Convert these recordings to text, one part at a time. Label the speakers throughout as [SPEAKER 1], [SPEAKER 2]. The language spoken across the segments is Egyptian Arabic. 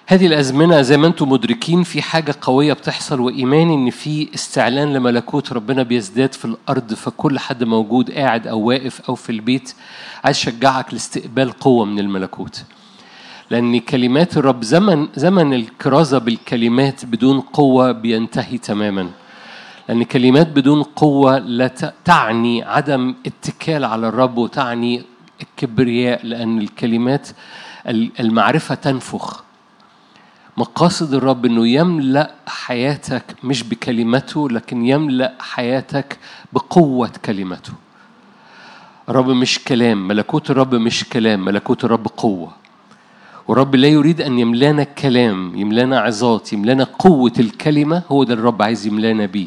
[SPEAKER 1] هذه الأزمنة زي ما أنتم مدركين في حاجة قوية بتحصل وإيماني إن في استعلان لملكوت ربنا بيزداد في الأرض فكل حد موجود قاعد أو واقف أو في البيت عايز أشجعك لاستقبال قوة من الملكوت لأن كلمات الرب زمن زمن الكرازة بالكلمات بدون قوة بينتهي تماما لأن كلمات بدون قوة لا ت- تعني عدم اتكال على الرب وتعني الكبرياء لأن الكلمات المعرفة تنفخ مقاصد الرب انه يملا حياتك مش بكلمته لكن يملا حياتك بقوه كلمته الرب مش كلام ملكوت الرب مش كلام ملكوت الرب قوه والرب لا يريد ان يملانا كلام يملانا عظات يملانا قوه الكلمه هو ده الرب عايز يملانا بيه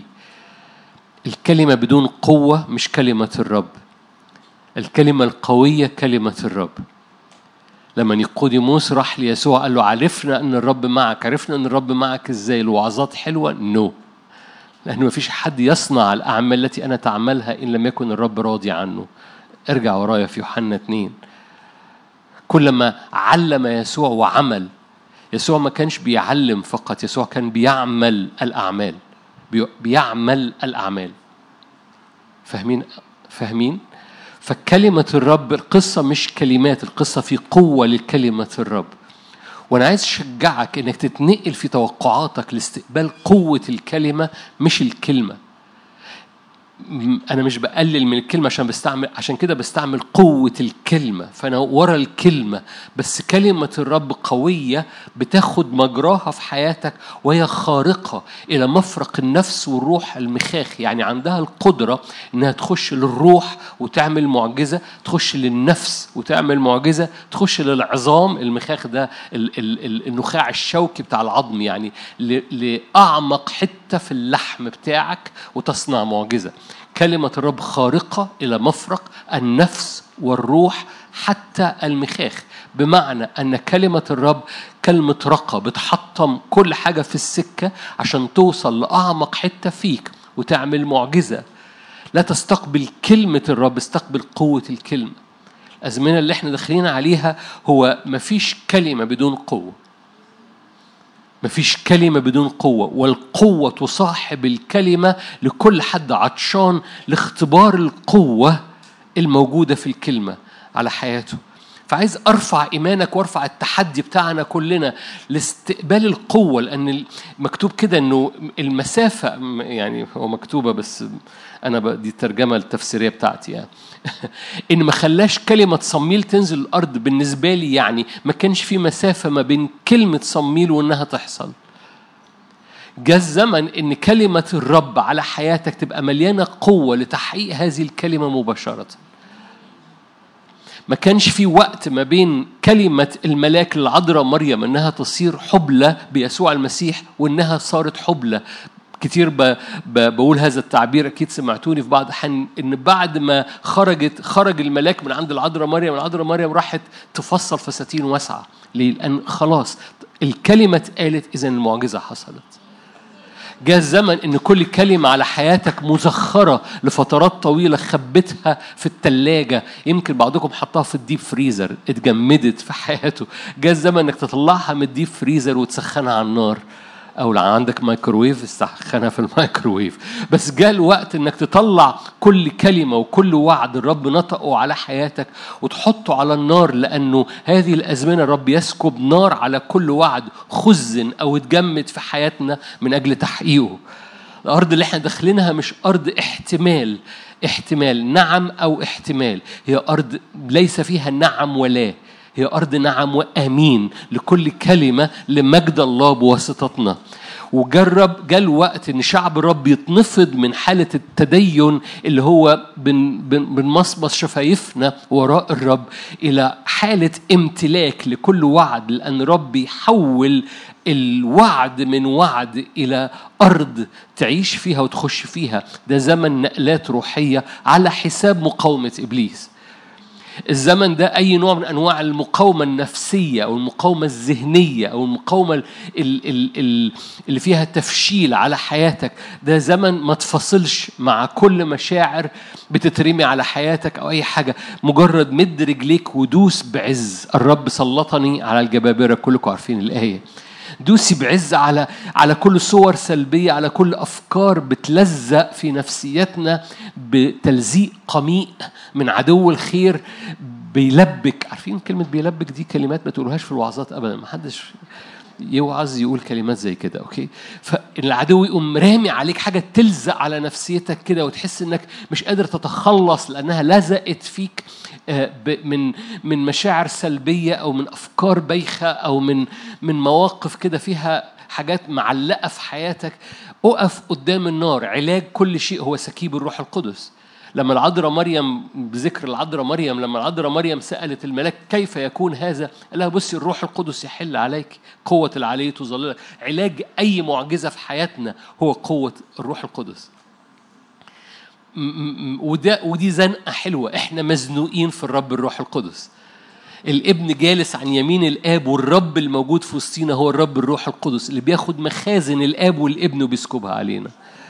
[SPEAKER 1] الكلمه بدون قوه مش كلمه الرب الكلمه القويه كلمه الرب لما نيقوديموس راح ليسوع قال له عرفنا ان الرب معك عرفنا ان الرب معك ازاي الوعظات حلوه نو no. لانه مفيش حد يصنع الاعمال التي انا تعملها ان لم يكن الرب راضي عنه ارجع ورايا في يوحنا اتنين كلما علم يسوع وعمل يسوع ما كانش بيعلم فقط يسوع كان بيعمل الاعمال بي- بيعمل الاعمال فاهمين فاهمين فكلمة الرب القصة مش كلمات القصة في قوة لكلمة الرب وأنا عايز أشجعك إنك تتنقل في توقعاتك لاستقبال قوة الكلمة مش الكلمة م- أنا مش بقلل من الكلمة عشان بستعمل عشان كده بستعمل قوة الكلمة فأنا ورا الكلمة بس كلمة الرب قوية بتاخد مجراها في حياتك وهي خارقة إلى مفرق النفس والروح المخاخ يعني عندها القدرة إنها تخش للروح وتعمل معجزة تخش للنفس وتعمل معجزة تخش للعظام المخاخ ده ال- ال- ال- النخاع الشوكي بتاع العظم يعني ل- لأعمق حتة في اللحم بتاعك وتصنع معجزة كلمة الرب خارقة إلى مفرق النفس والروح حتى المخاخ بمعنى أن كلمة الرب كالمطرقة بتحطم كل حاجة في السكة عشان توصل لأعمق حتة فيك وتعمل معجزة لا تستقبل كلمة الرب استقبل قوة الكلمة الأزمنة اللي احنا داخلين عليها هو مفيش كلمة بدون قوة مفيش كلمة بدون قوة والقوة تصاحب الكلمة لكل حد عطشان لاختبار القوة الموجودة في الكلمة على حياته فعايز ارفع ايمانك وارفع التحدي بتاعنا كلنا لاستقبال القوه لان مكتوب كده انه المسافه يعني هو مكتوبه بس انا ب- دي الترجمه التفسيريه بتاعتي يعني ان ما خلاش كلمه صميل تنزل الارض بالنسبه لي يعني ما كانش في مسافه ما بين كلمه صميل وانها تحصل جاء الزمن ان كلمه الرب على حياتك تبقى مليانه قوه لتحقيق هذه الكلمه مباشره ما كانش في وقت ما بين كلمة الملاك العذراء مريم إنها تصير حبلى بيسوع المسيح وإنها صارت حبلى كتير ب... ب... بقول هذا التعبير أكيد سمعتوني في بعض الأحيان إن بعد ما خرجت خرج الملاك من عند العذراء مريم العذراء مريم راحت تفصل فساتين واسعة ليه؟ لأن خلاص الكلمة اتقالت إذا المعجزة حصلت جاء الزمن ان كل كلمه على حياتك مزخره لفترات طويله خبتها في الثلاجه يمكن بعضكم حطها في الديب فريزر اتجمدت في حياته جاء الزمن انك تطلعها من الديب فريزر وتسخنها على النار او لو عندك مايكروويف استخنها في الميكروويف بس جاء الوقت انك تطلع كل كلمه وكل وعد الرب نطقه على حياتك وتحطه على النار لانه هذه الازمنه الرب يسكب نار على كل وعد خزن او اتجمد في حياتنا من اجل تحقيقه الارض اللي احنا داخلينها مش ارض احتمال احتمال نعم او احتمال هي ارض ليس فيها نعم ولا هي أرض نعم وأمين لكل كلمة لمجد الله بواسطتنا وجرب جاء الوقت ان شعب الرب يتنفض من حاله التدين اللي هو بن بن بنمصمص شفايفنا وراء الرب الى حاله امتلاك لكل وعد لان الرب يحول الوعد من وعد الى ارض تعيش فيها وتخش فيها ده زمن نقلات روحيه على حساب مقاومه ابليس الزمن ده أي نوع من أنواع المقاومة النفسية أو المقاومة الذهنية أو المقاومة ال- ال- ال- اللي فيها تفشيل على حياتك ده زمن ما تفصلش مع كل مشاعر بتترمي على حياتك أو أي حاجة مجرد مد رجليك ودوس بعز الرب سلطني على الجبابرة كلكم عارفين الآية دوسي بعز على على كل صور سلبيه على كل افكار بتلزق في نفسيتنا بتلزيق قميء من عدو الخير بيلبك عارفين كلمه بيلبك دي كلمات ما تقولوهاش في الوعظات ابدا ما حدش يوعظ يقول كلمات زي كده اوكي فالعدو يقوم رامي عليك حاجه تلزق على نفسيتك كده وتحس انك مش قادر تتخلص لانها لزقت فيك آه، ب- من من مشاعر سلبيه او من افكار بايخه او من من مواقف كده فيها حاجات معلقه في حياتك اقف قدام النار علاج كل شيء هو سكيب الروح القدس لما العذراء مريم بذكر العذراء مريم لما العذراء مريم سألت الملاك كيف يكون هذا؟ قال لها بصي الروح القدس يحل عليك قوة العلي تظللك علاج أي معجزة في حياتنا هو قوة الروح القدس م- م- م- وده ودي زنقة حلوة احنا مزنوقين في الرب الروح القدس الابن جالس عن يمين الاب والرب الموجود في وسطينا هو الرب الروح القدس اللي بياخد مخازن الاب والابن وبيسكبها علينا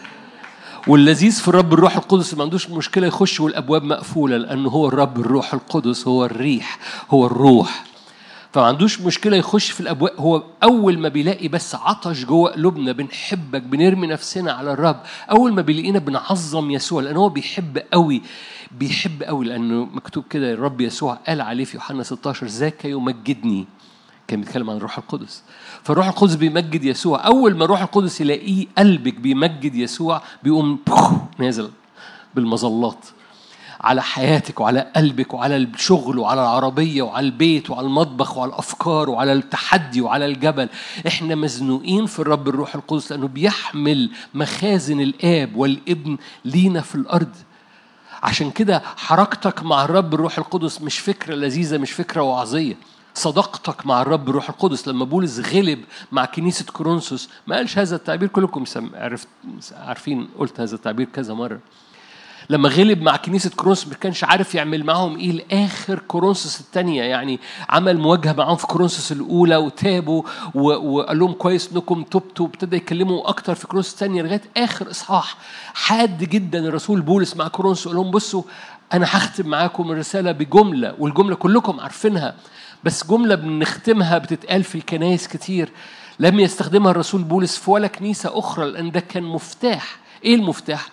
[SPEAKER 1] واللذيذ في الرب الروح القدس ما عندوش مشكله يخش والابواب مقفوله لانه هو الرب الروح القدس هو الريح هو الروح فما عندوش مشكله يخش في الابواب هو اول ما بيلاقي بس عطش جوه قلوبنا بنحبك بنرمي نفسنا على الرب اول ما بيلاقينا بنعظم يسوع لان هو بيحب قوي بيحب قوي لانه مكتوب كده الرب يسوع قال عليه في يوحنا 16 ذاك يمجدني كان بيتكلم عن الروح القدس فالروح القدس بيمجد يسوع اول ما الروح القدس يلاقيه قلبك بيمجد يسوع بيقوم نازل بالمظلات على حياتك وعلى قلبك وعلى الشغل وعلى العربية وعلى البيت وعلى المطبخ وعلى الأفكار وعلى التحدي وعلى الجبل إحنا مزنوقين في الرب الروح القدس لأنه بيحمل مخازن الآب والابن لينا في الأرض عشان كده حركتك مع الرب الروح القدس مش فكرة لذيذة مش فكرة وعظية صداقتك مع الرب الروح القدس لما بولس غلب مع كنيسة كورنثوس ما قالش هذا التعبير كلكم سم- عرفت عارفين قلت هذا التعبير كذا مرة لما غلب مع كنيسة كورنثوس ما كانش عارف يعمل معاهم ايه لاخر كورنثوس الثانية يعني عمل مواجهة معاهم في كورنثوس الأولى وتابوا و- وقال لهم كويس انكم تبتوا وابتدى يكلموا أكتر في كورنثوس الثانية لغاية آخر إصحاح حاد جدا الرسول بولس مع كورنثوس قال لهم بصوا أنا هختم معاكم الرسالة بجملة والجملة كلكم عارفينها بس جملة بنختمها بتتقال في الكنايس كتير لم يستخدمها الرسول بولس في ولا كنيسة أخرى لأن ده كان مفتاح إيه المفتاح؟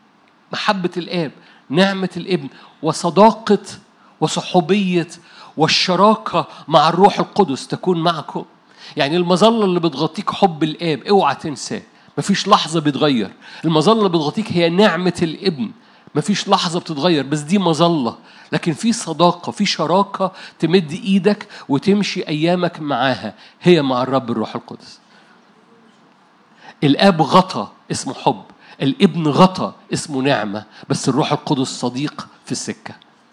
[SPEAKER 1] محبة الآب نعمة الابن وصداقة وصحوبية والشراكة مع الروح القدس تكون معكم يعني المظلة اللي بتغطيك حب الآب اوعى تنساه مفيش لحظة بيتغير المظلة اللي بتغطيك هي نعمة الابن مفيش لحظة بتتغير بس دي مظلة لكن في صداقة في شراكة تمد ايدك وتمشي ايامك معاها هي مع الرب الروح القدس الاب غطى اسمه حب الابن غطى اسمه نعمة بس الروح القدس صديق في السكة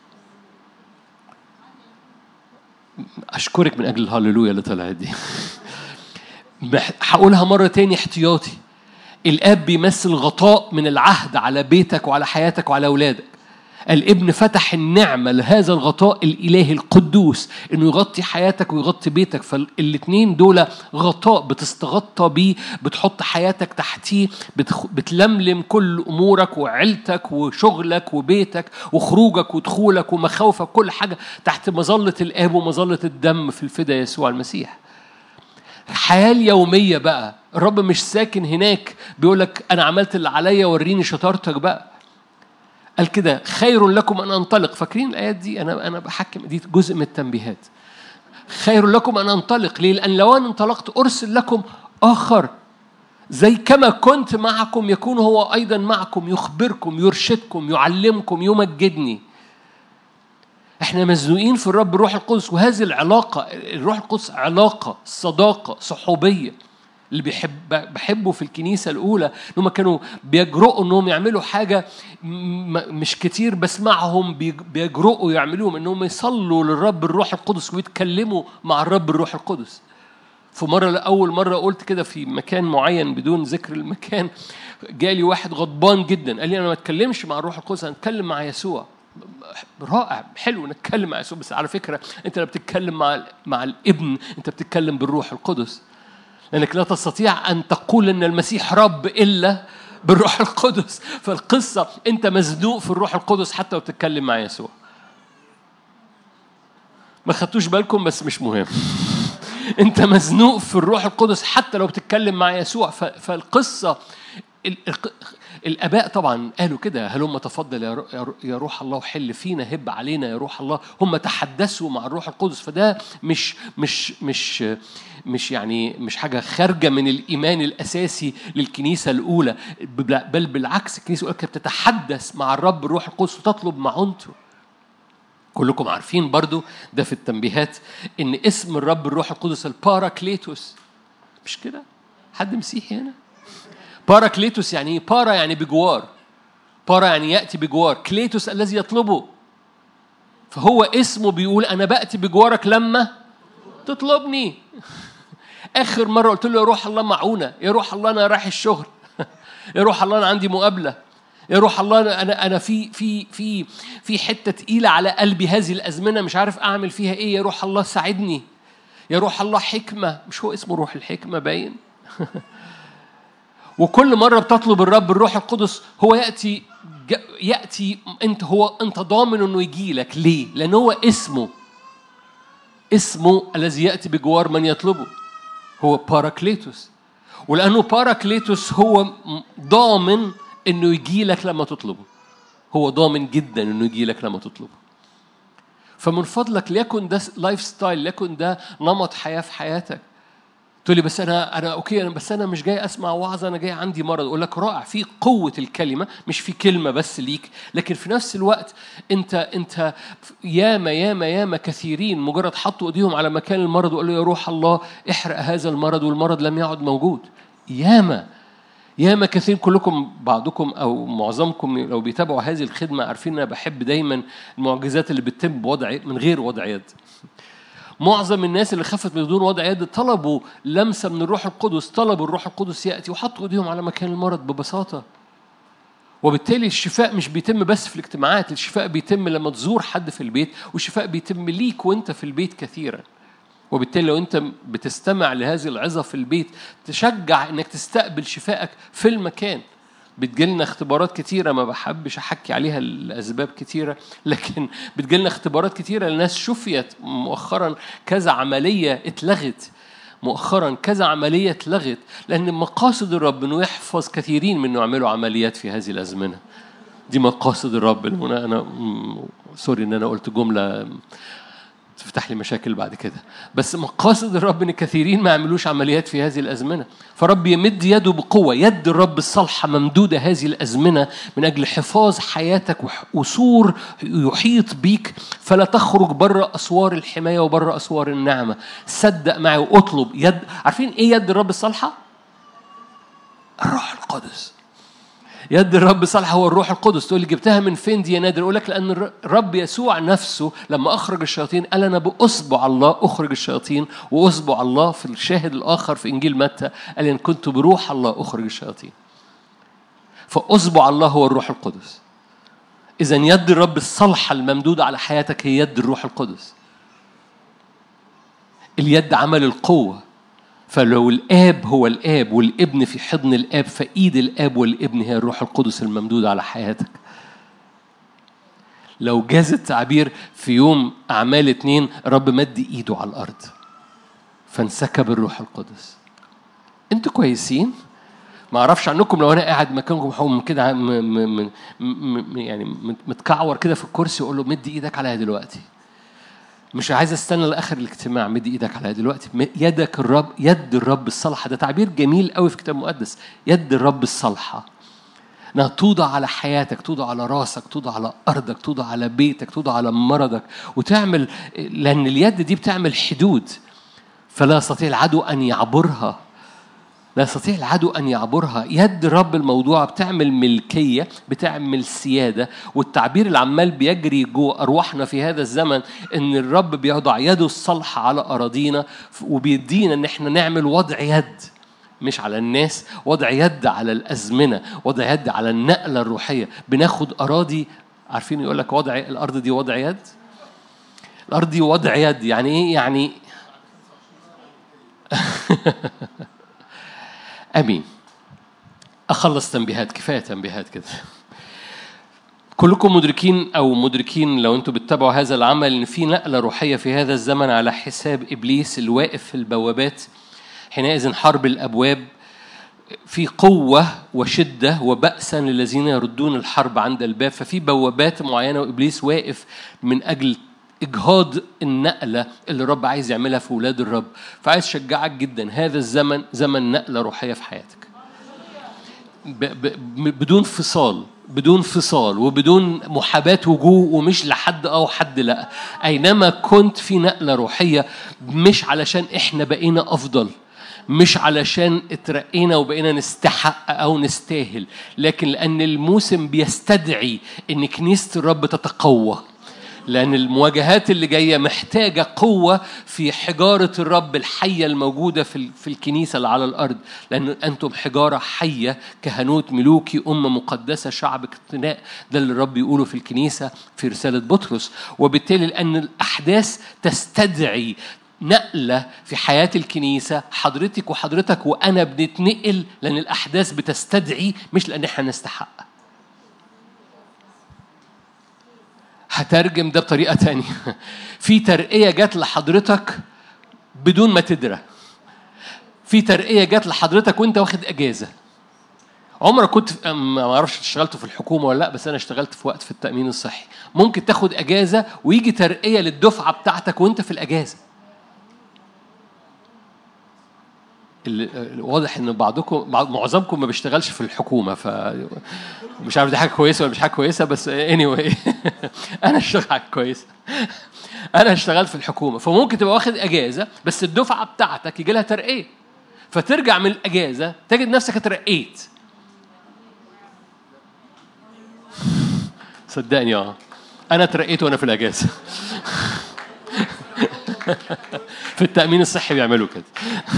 [SPEAKER 1] أشكرك من أجل الهللويا اللي طلعت دي مح- هقولها مرة تاني احتياطي الآب بيمثل غطاء من العهد على بيتك وعلى حياتك وعلى أولادك الابن فتح النعمة لهذا الغطاء الإلهي القدوس إنه يغطي حياتك ويغطي بيتك فالاتنين دول غطاء بتستغطى بيه بتحط حياتك تحتيه بتخ... بتلملم كل أمورك وعيلتك وشغلك وبيتك وخروجك ودخولك ومخاوفك كل حاجة تحت مظلة الآب ومظلة الدم في الفدا يسوع المسيح الحياة اليومية بقى الرب مش ساكن هناك بيقول لك أنا عملت اللي عليا وريني شطارتك بقى قال كده خير لكم أن أنطلق فاكرين الآيات دي أنا أنا بحكم دي جزء من التنبيهات خير لكم أن أنطلق ليه؟ لأن لو أنا انطلقت أرسل لكم آخر زي كما كنت معكم يكون هو أيضا معكم يخبركم يرشدكم يعلمكم يمجدني احنا مزنوقين في الرب الروح القدس وهذه العلاقة الروح القدس علاقة صداقة صحوبية اللي بيحب بحبه في الكنيسة الأولى إنهم كانوا بيجرؤوا إنهم يعملوا حاجة م- مش كتير بسمعهم بيج- بيجرؤوا يعملوهم إنهم يصلوا للرب الروح القدس ويتكلموا مع الرب الروح القدس في مرة لأول مرة قلت كده في مكان معين بدون ذكر المكان جالي واحد غضبان جدا قال لي أنا ما أتكلمش مع الروح القدس أنا أتكلم مع يسوع رائع حلو نتكلم مع يسوع بس على فكرة أنت لما بتتكلم مع مع الابن أنت بتتكلم بالروح القدس لأنك لا تستطيع أن تقول أن المسيح رب إلا بالروح القدس فالقصة أنت مزنوق في الروح القدس حتى وبتتكلم مع يسوع ما خدتوش بالكم بس مش مهم انت مزنوق في الروح القدس حتى لو بتتكلم مع يسوع ف- فالقصه ال- الق- الاباء طبعا قالوا كده هلم تفضل يا رو- يا رو- يا روح الله وحل فينا هب علينا يا روح الله هم تحدثوا مع الروح القدس فده مش مش مش مش يعني مش حاجه خارجه من الايمان الاساسي للكنيسه الاولى بل بل بالعكس الكنيسه الاولى كانت بتتحدث مع الرب الروح القدس وتطلب معونته كلكم عارفين برضو ده في التنبيهات ان اسم الرب الروح القدس الباراكليتوس مش كده حد مسيحي هنا باراكليتوس يعني ايه بارا يعني بجوار بارا يعني ياتي بجوار كليتوس الذي يطلبه فهو اسمه بيقول انا باتي بجوارك لما تطلبني اخر مره قلت له يا روح الله معونه يا روح الله انا رايح الشغل يا روح الله انا عندي مقابله يا روح الله انا انا انا في في في في حته تقيله على قلبي هذه الازمنه مش عارف اعمل فيها ايه يا روح الله ساعدني يا روح الله حكمه مش هو اسمه روح الحكمه باين وكل مره بتطلب الرب الروح القدس هو ياتي ج- ياتي انت هو انت ضامن انه يجي لك ليه؟ لان هو اسمه اسمه الذي ياتي بجوار من يطلبه هو باراكليتوس ولانه باراكليتوس هو م- ضامن انه يجي لك لما تطلبه هو ضامن جدا انه يجي لك لما تطلبه فمن فضلك ليكن ده لايف ستايل ليكن ده نمط حياه في حياتك تقول لي بس انا انا اوكي انا بس انا مش جاي اسمع وعظ انا جاي عندي مرض اقول لك رائع في قوه الكلمه مش في كلمه بس ليك لكن في نفس الوقت انت انت ياما ياما ياما كثيرين مجرد حطوا ايديهم على مكان المرض وقالوا يا روح الله احرق هذا المرض والمرض لم يعد موجود ياما ياما كثير كلكم بعضكم او معظمكم لو بيتابعوا هذه الخدمه عارفين ان انا بحب دايما المعجزات اللي بتتم بوضع من غير وضع يد معظم الناس اللي خفت من دون وضع يد طلبوا لمسه من الروح القدس طلبوا الروح القدس ياتي وحطوا ايديهم على مكان المرض ببساطه وبالتالي الشفاء مش بيتم بس في الاجتماعات الشفاء بيتم لما تزور حد في البيت والشفاء بيتم ليك وانت في البيت كثيرا وبالتالي لو انت بتستمع لهذه العظه في البيت تشجع انك تستقبل شفائك في المكان بتجيلنا اختبارات كتيرة ما بحبش أحكي عليها لأسباب كتيرة لكن بتجيلنا اختبارات كتيرة لناس شفيت مؤخرا كذا عملية اتلغت مؤخرا كذا عملية اتلغت لأن مقاصد الرب إنه يحفظ كثيرين من إنه يعملوا عمليات في هذه الأزمنة دي مقاصد الرب أنا أنا م- سوري إن أنا قلت جملة تفتح لي مشاكل بعد كده بس مقاصد الرب ان كثيرين ما يعملوش عمليات في هذه الازمنه فرب يمد يده بقوه يد الرب الصالحه ممدوده هذه الازمنه من اجل حفاظ حياتك وح- وسور يحيط بيك فلا تخرج بره اسوار الحمايه وبره اسوار النعمه صدق معي واطلب يد عارفين ايه يد الرب الصالحه الروح القدس يد الرب صالحة هو الروح القدس تقول لي جبتها من فين دي يا نادر اقول لك لان الر- الرب يسوع نفسه لما اخرج الشياطين قال انا باصبع الله اخرج الشياطين واصبع الله في الشاهد الاخر في انجيل متى قال ان كنت بروح الله اخرج الشياطين فاصبع الله هو الروح القدس اذا يد الرب الصالحة الممدودة على حياتك هي يد الروح القدس اليد عمل القوة فلو الآب هو الآب والابن في حضن الآب فإيد الآب والابن هي الروح القدس الممدودة على حياتك لو جاز التعبير في يوم أعمال اتنين رب مد إيده على الأرض فانسكب الروح القدس انتوا كويسين ما اعرفش عنكم لو انا قاعد مكانكم حوم كده م- م- م- م- يعني متكعور كده في الكرسي واقول له مد ايدك عليا دلوقتي مش عايز استنى لاخر الاجتماع مد ايدك عليا دلوقتي م- يدك الرب يد الرب الصالحه ده تعبير جميل قوي في الكتاب المقدس يد الرب الصالحه انها توضع على حياتك توضع على راسك توضع على ارضك توضع على بيتك توضع على مرضك وتعمل لان اليد دي بتعمل حدود فلا يستطيع العدو ان يعبرها لا يستطيع العدو ان يعبرها يد رب الموضوع بتعمل ملكيه بتعمل سياده والتعبير اللي عمال بيجري جوه ارواحنا في هذا الزمن ان الرب بيضع يده الصالحه على اراضينا وبيدينا ان احنا نعمل وضع يد مش على الناس وضع يد على الازمنه وضع يد على النقله الروحيه بناخد اراضي عارفين يقول لك وضع الارض دي وضع يد الارض دي وضع يد يعني ايه يعني امين اخلص تنبيهات كفايه تنبيهات كده كلكم مدركين او مدركين لو انتم بتتابعوا هذا العمل ان في نقله روحيه في هذا الزمن على حساب ابليس الواقف في البوابات حينئذ حرب الابواب في قوة وشدة وبأسا للذين يردون الحرب عند الباب ففي بوابات معينة وإبليس واقف من أجل إجهاض النقلة اللي الرب عايز يعملها في أولاد الرب فعايز أشجعك جدا هذا الزمن زمن نقلة روحية في حياتك ب ب بدون فصال بدون فصال وبدون محاباة وجوه ومش لحد أو حد لا أينما كنت في نقلة روحية مش علشان إحنا بقينا أفضل مش علشان اترقينا وبقينا نستحق او نستاهل لكن لان الموسم بيستدعي ان كنيسه الرب تتقوى لأن المواجهات اللي جاية محتاجة قوة في حجارة الرب الحية الموجودة في في الكنيسة اللي على الأرض لأن أنتم حجارة حية كهنوت ملوكي أمة مقدسة شعب اقتناء ده اللي الرب يقوله في الكنيسة في رسالة بطرس وبالتالي لأن الأحداث تستدعي نقلة في حياة الكنيسة حضرتك وحضرتك وأنا بنتنقل لأن الأحداث بتستدعي مش لأن احنا نستحق هترجم ده بطريقة تانية في ترقية جت لحضرتك بدون ما تدرى في ترقية جت لحضرتك وانت واخد اجازة عمرك كنت ما اعرفش اشتغلت في الحكومة ولا لا بس انا اشتغلت في وقت في التأمين الصحي ممكن تاخد اجازة ويجي ترقية للدفعة بتاعتك وانت في الاجازة واضح ان بعضكم معظمكم ما بيشتغلش في الحكومه ف مش عارف دي حاجه كويسه ولا مش حاجه كويسه بس اني anyway انا اشتغل حاجه كويسه انا اشتغلت في الحكومه فممكن تبقى واخد اجازه بس الدفعه بتاعتك يجي لها ترقيه فترجع من الاجازه تجد نفسك اترقيت صدقني اه انا اترقيت وانا في الاجازه في التامين الصحي بيعملوا كده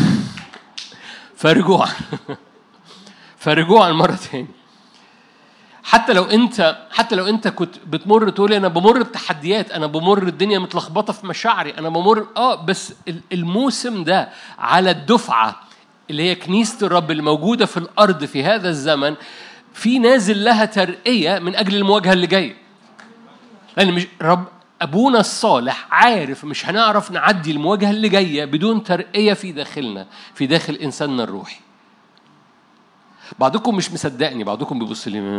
[SPEAKER 1] فرجوعا فرجوعا مرة تاني حتى لو انت حتى لو انت كنت بتمر تقول انا بمر بتحديات انا بمر الدنيا متلخبطه في مشاعري انا بمر اه بس الموسم ده على الدفعه اللي هي كنيسه الرب الموجوده في الارض في هذا الزمن في نازل لها ترقيه من اجل المواجهه اللي جايه لان مش رب أبونا الصالح عارف مش هنعرف نعدي المواجهة اللي جاية بدون ترقية في داخلنا في داخل إنساننا الروحي بعضكم مش مصدقني بعضكم بيبص لي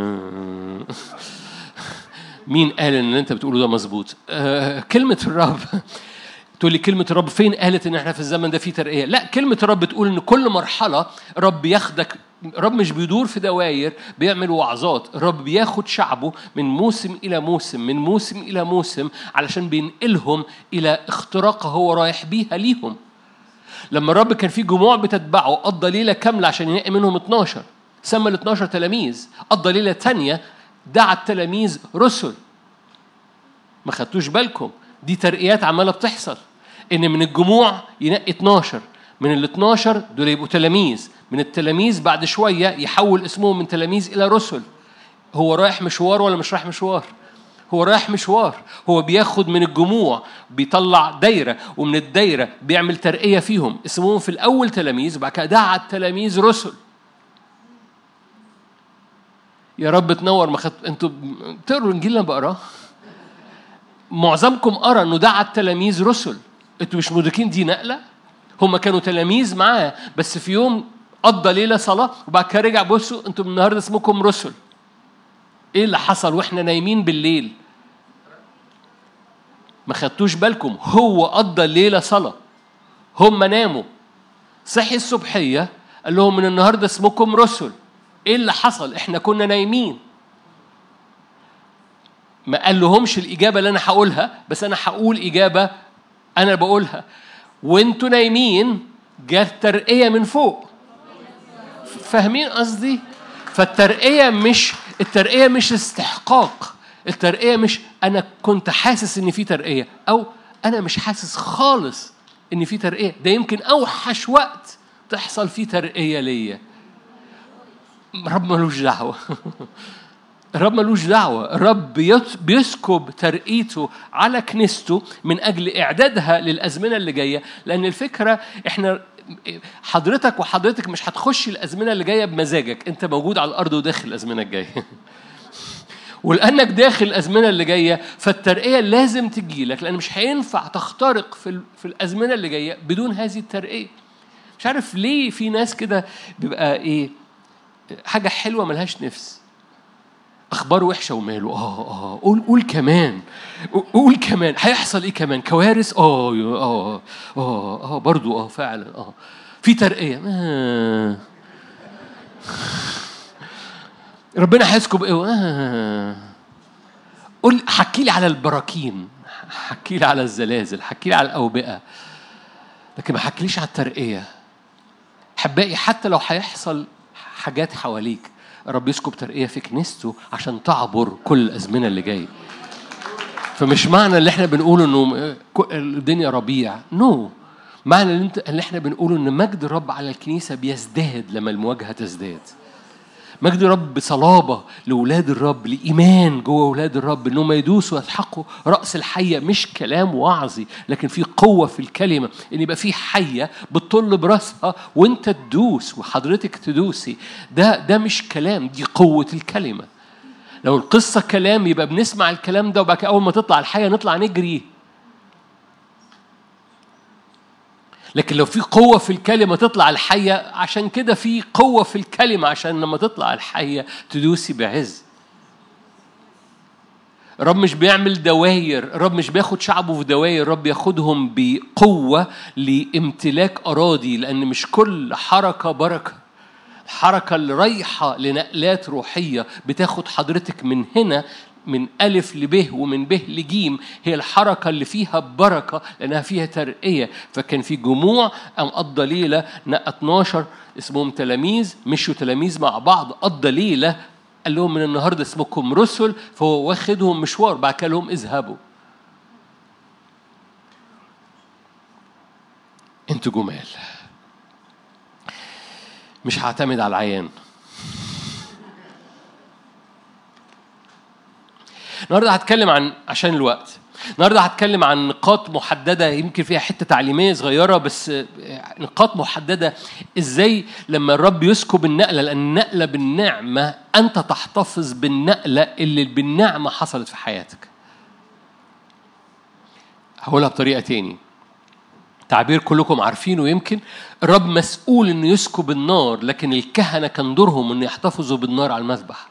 [SPEAKER 1] مين قال ان انت بتقوله ده مظبوط آه كلمه الرب تقول لي كلمة الرب فين قالت إن إحنا في الزمن ده في ترقية؟ لا كلمة الرب بتقول إن كل مرحلة رب ياخدك الرب مش بيدور في دواير بيعمل وعظات الرب بياخد شعبه من موسم إلى موسم من موسم إلى موسم علشان بينقلهم إلى اختراق هو رايح بيها ليهم لما الرب كان في جموع بتتبعه قضى ليلة كاملة عشان ينقي منهم 12 سمى ال 12 تلاميذ قضى ليلة تانية دعا التلاميذ رسل ما خدتوش بالكم دي ترقيات عمالة بتحصل إن من الجموع ينقي 12 من ال 12 دول يبقوا تلاميذ من التلاميذ بعد شوية يحول اسمهم من تلاميذ إلى رسل هو رايح مشوار ولا مش رايح مشوار هو رايح مشوار هو بياخد من الجموع بيطلع دايرة ومن الدايرة بيعمل ترقية فيهم اسمهم في الأول تلاميذ وبعد كده دعا التلاميذ رسل يا رب تنور ما خدت انتوا بتقروا الانجيل اللي انا بقراه معظمكم قرا انه دعا التلاميذ رسل انتوا مش مدركين دي نقله هم كانوا تلاميذ معاه بس في يوم قضى ليله صلاه وبعد كده رجع بصوا انتوا النهارده اسمكم رسل ايه اللي حصل واحنا نايمين بالليل ما خدتوش بالكم هو قضى الليله صلاه هم ناموا صحي الصبحيه قال لهم من النهارده اسمكم رسل ايه اللي حصل احنا كنا نايمين ما قال لهمش الاجابه اللي انا هقولها بس انا هقول اجابه انا بقولها وانتوا نايمين جت ترقيه من فوق فاهمين قصدي فالترقيه مش الترقيه مش استحقاق الترقيه مش انا كنت حاسس ان في ترقيه او انا مش حاسس خالص ان في ترقيه ده يمكن اوحش وقت تحصل فيه ترقيه ليا رب ملوش دعوه الرب ملوش دعوة الرب بيسكب ترقيته على كنيسته من أجل إعدادها للأزمنة اللي جاية لأن الفكرة إحنا حضرتك وحضرتك مش هتخشي الأزمنة اللي جاية بمزاجك أنت موجود على الأرض وداخل الأزمنة الجاية ولانك داخل الازمنه اللي جايه فالترقيه لازم تجي لك لان مش هينفع تخترق في ال- في الازمنه اللي جايه بدون هذه الترقيه مش عارف ليه في ناس كده بيبقى ايه حاجه حلوه ملهاش نفس اخبار وحشه وماله اه اه قول قول كمان قول كمان هيحصل ايه كمان كوارث اه يا- اه اه اه برضو اه فعلا اه في ترقيه آه. ربنا هيسكب ايه آه. قول حكي لي على البراكين حكي لي على الزلازل حكي لي على الاوبئه لكن ما حكيليش على الترقيه احبائي حتى لو هيحصل حاجات حواليك الرب يسكب ترقيه في كنيسته عشان تعبر كل الازمنه اللي جايه فمش معنى اللي احنا بنقوله انه الدنيا ربيع نو no. معنى اللي, انت اللي احنا بنقوله ان مجد الرب على الكنيسه بيزداد لما المواجهه تزداد مجد الرب بصلابة لأولاد الرب لإيمان جوه أولاد الرب إنهم يدوسوا ويسحقوا رأس الحية مش كلام وعظي لكن في قوة في الكلمة إن يبقى في حية بتطل براسها وأنت تدوس وحضرتك تدوسي ده ده مش كلام دي قوة الكلمة لو القصة كلام يبقى بنسمع الكلام ده وبعد كده أول ما تطلع الحية نطلع نجري لكن لو في قوة في الكلمة تطلع الحية عشان كده في قوة في الكلمة عشان لما تطلع الحية تدوسي بعز الرب مش بيعمل دواير الرب مش بياخد شعبه في دواير الرب ياخدهم بقوة لامتلاك أراضي لأن مش كل حركة بركة الحركة اللي رايحة لنقلات روحية بتاخد حضرتك من هنا من ألف لب ومن ب لجيم هي الحركة اللي فيها بركة لأنها فيها ترقية فكان في جموع قام قضى ليلة نقى 12 اسمهم تلاميذ مشوا تلاميذ مع بعض قضى ليلة قال لهم من النهارده اسمكم رسل فهو واخدهم مشوار بعد كده لهم اذهبوا انتوا جمال مش هعتمد على العيان النهارده هتكلم عن عشان الوقت النهارده هتكلم عن نقاط محدده يمكن فيها حته تعليميه صغيره بس نقاط محدده ازاي لما الرب يسكب النقله لان النقله بالنعمه انت تحتفظ بالنقله اللي بالنعمه حصلت في حياتك. هقولها بطريقه تاني. تعبير كلكم عارفينه يمكن الرب مسؤول انه يسكب النار لكن الكهنه كان دورهم انه يحتفظوا بالنار على المذبح.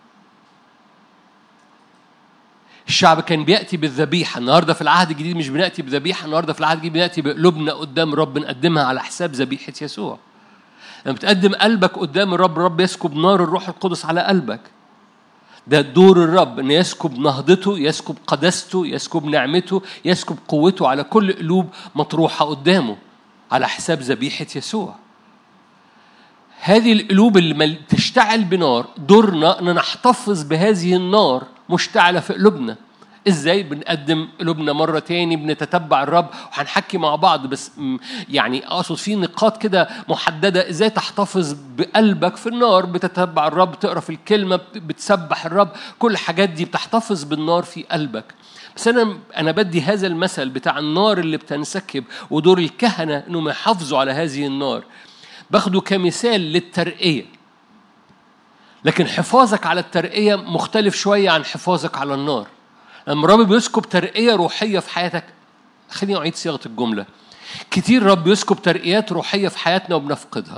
[SPEAKER 1] الشعب كان بياتي بالذبيحه النهارده في العهد الجديد مش بناتي بذبيحه النهارده في العهد الجديد بناتي بقلوبنا قدام رب نقدمها على حساب ذبيحه يسوع لما بتقدم قلبك قدام الرب الرب يسكب نار الروح القدس على قلبك ده دور الرب ان يسكب نهضته يسكب قداسته يسكب نعمته يسكب قوته على كل قلوب مطروحه قدامه على حساب ذبيحه يسوع هذه القلوب اللي تشتعل بنار دورنا ان نحتفظ بهذه النار مشتعله في قلوبنا ازاي بنقدم قلوبنا مره تاني بنتتبع الرب وهنحكي مع بعض بس يعني اقصد في نقاط كده محدده ازاي تحتفظ بقلبك في النار بتتبع الرب تقرا في الكلمه بتسبح الرب كل الحاجات دي بتحتفظ بالنار في قلبك بس انا انا بدي هذا المثل بتاع النار اللي بتنسكب ودور الكهنه انهم يحافظوا على هذه النار باخده كمثال للترقيه لكن حفاظك على الترقية مختلف شوية عن حفاظك على النار لما الرب بيسكب ترقية روحية في حياتك خليني أعيد صياغة الجملة كتير رب يسكب ترقيات روحية في حياتنا وبنفقدها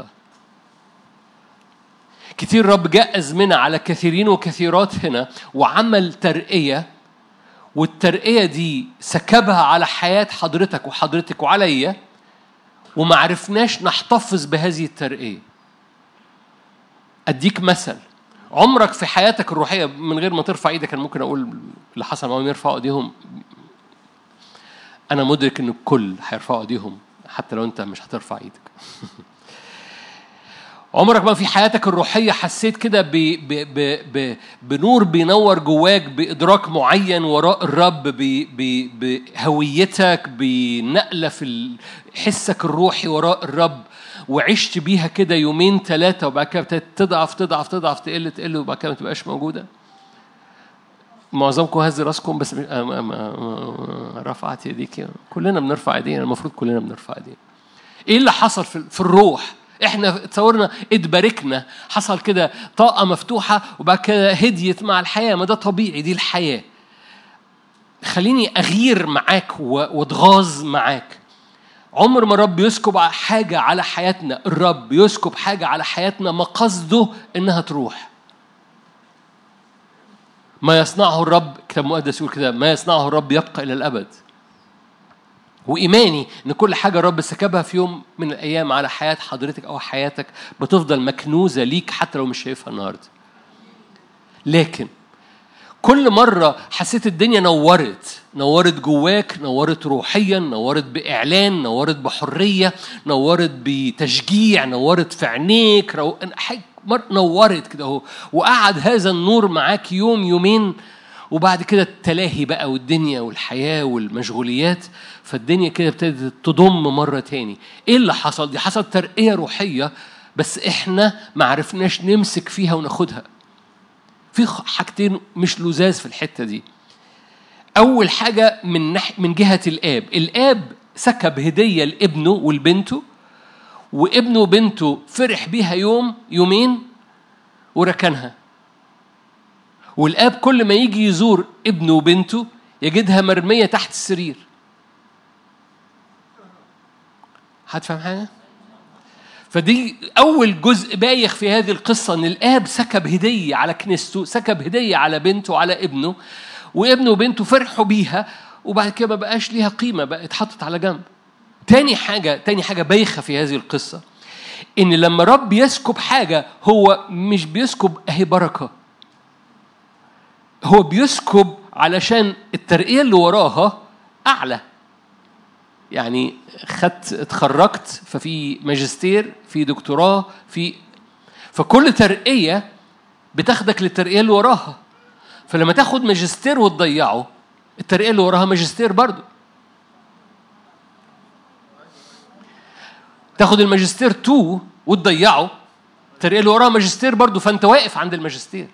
[SPEAKER 1] كتير رب جاء أزمنة على كثيرين وكثيرات هنا وعمل ترقية والترقية دي سكبها على حياة حضرتك وحضرتك وعليا وما عرفناش نحتفظ بهذه الترقية أديك مثل عمرك في حياتك الروحيه من غير ما ترفع ايدك انا ممكن اقول اللي حصل معاهم يرفعوا ايديهم انا مدرك ان الكل هيرفعوا ايديهم حتى لو انت مش هترفع ايدك عمرك ما في حياتك الروحيه حسيت كده ب... ب... ب... ب... بنور بينور جواك بادراك معين وراء الرب ب... ب... بهويتك بنقله في حسك الروحي وراء الرب وعشت بيها كده يومين ثلاثة وبعد كده ابتدت تضعف تضعف تضعف تقل تقل وبعد كده ما تبقاش موجودة معظمكم هز راسكم بس رفعت ايديك كلنا بنرفع ايدينا المفروض كلنا بنرفع ايدينا ايه اللي حصل في, في الروح احنا تصورنا اتباركنا حصل كده طاقه مفتوحه وبعد كده هديت مع الحياه ما ده طبيعي دي الحياه خليني اغير معاك واتغاظ معاك عمر ما الرب يسكب حاجة على حياتنا الرب يسكب حاجة على حياتنا ما قصده إنها تروح ما يصنعه الرب كتاب مقدس يقول كده ما يصنعه الرب يبقى إلى الأبد وإيماني إن كل حاجة الرب سكبها في يوم من الأيام على حياة حضرتك أو حياتك بتفضل مكنوزة ليك حتى لو مش شايفها النهاردة لكن كل مرة حسيت الدنيا نورت نورت جواك نورت روحيا نورت بإعلان نورت بحرية نورت بتشجيع نورت في عينيك رو... نورت كده اهو وقعد هذا النور معاك يوم يومين وبعد كده التلاهي بقى والدنيا والحياة والمشغوليات فالدنيا كده ابتدت تضم مرة تاني ايه اللي حصل دي حصل ترقية روحية بس احنا ما عرفناش نمسك فيها وناخدها في حاجتين مش لزاز في الحته دي اول حاجه من نح من جهه الاب الاب سكب هديه لابنه ولبنته وابنه وبنته فرح بيها يوم يومين وركنها والاب كل ما يجي يزور ابنه وبنته يجدها مرميه تحت السرير هتفهم حاجه فدي أول جزء بايخ في هذه القصة إن الآب سكب هدية على كنيسته، سكب هدية على بنته وعلى ابنه، وابنه وبنته فرحوا بيها وبعد كده ما بقاش ليها قيمة بقى اتحطت على جنب. تاني حاجة تاني حاجة بايخة في هذه القصة إن لما رب يسكب حاجة هو مش بيسكب أهي بركة. هو بيسكب علشان الترقية اللي وراها أعلى. يعني خدت اتخرجت ففي ماجستير في دكتوراه في فكل ترقية بتاخدك للترقية اللي وراها فلما تاخد ماجستير وتضيعه الترقية اللي وراها ماجستير برضه تاخد الماجستير 2 وتضيعه الترقية اللي وراها ماجستير برضه فأنت واقف عند الماجستير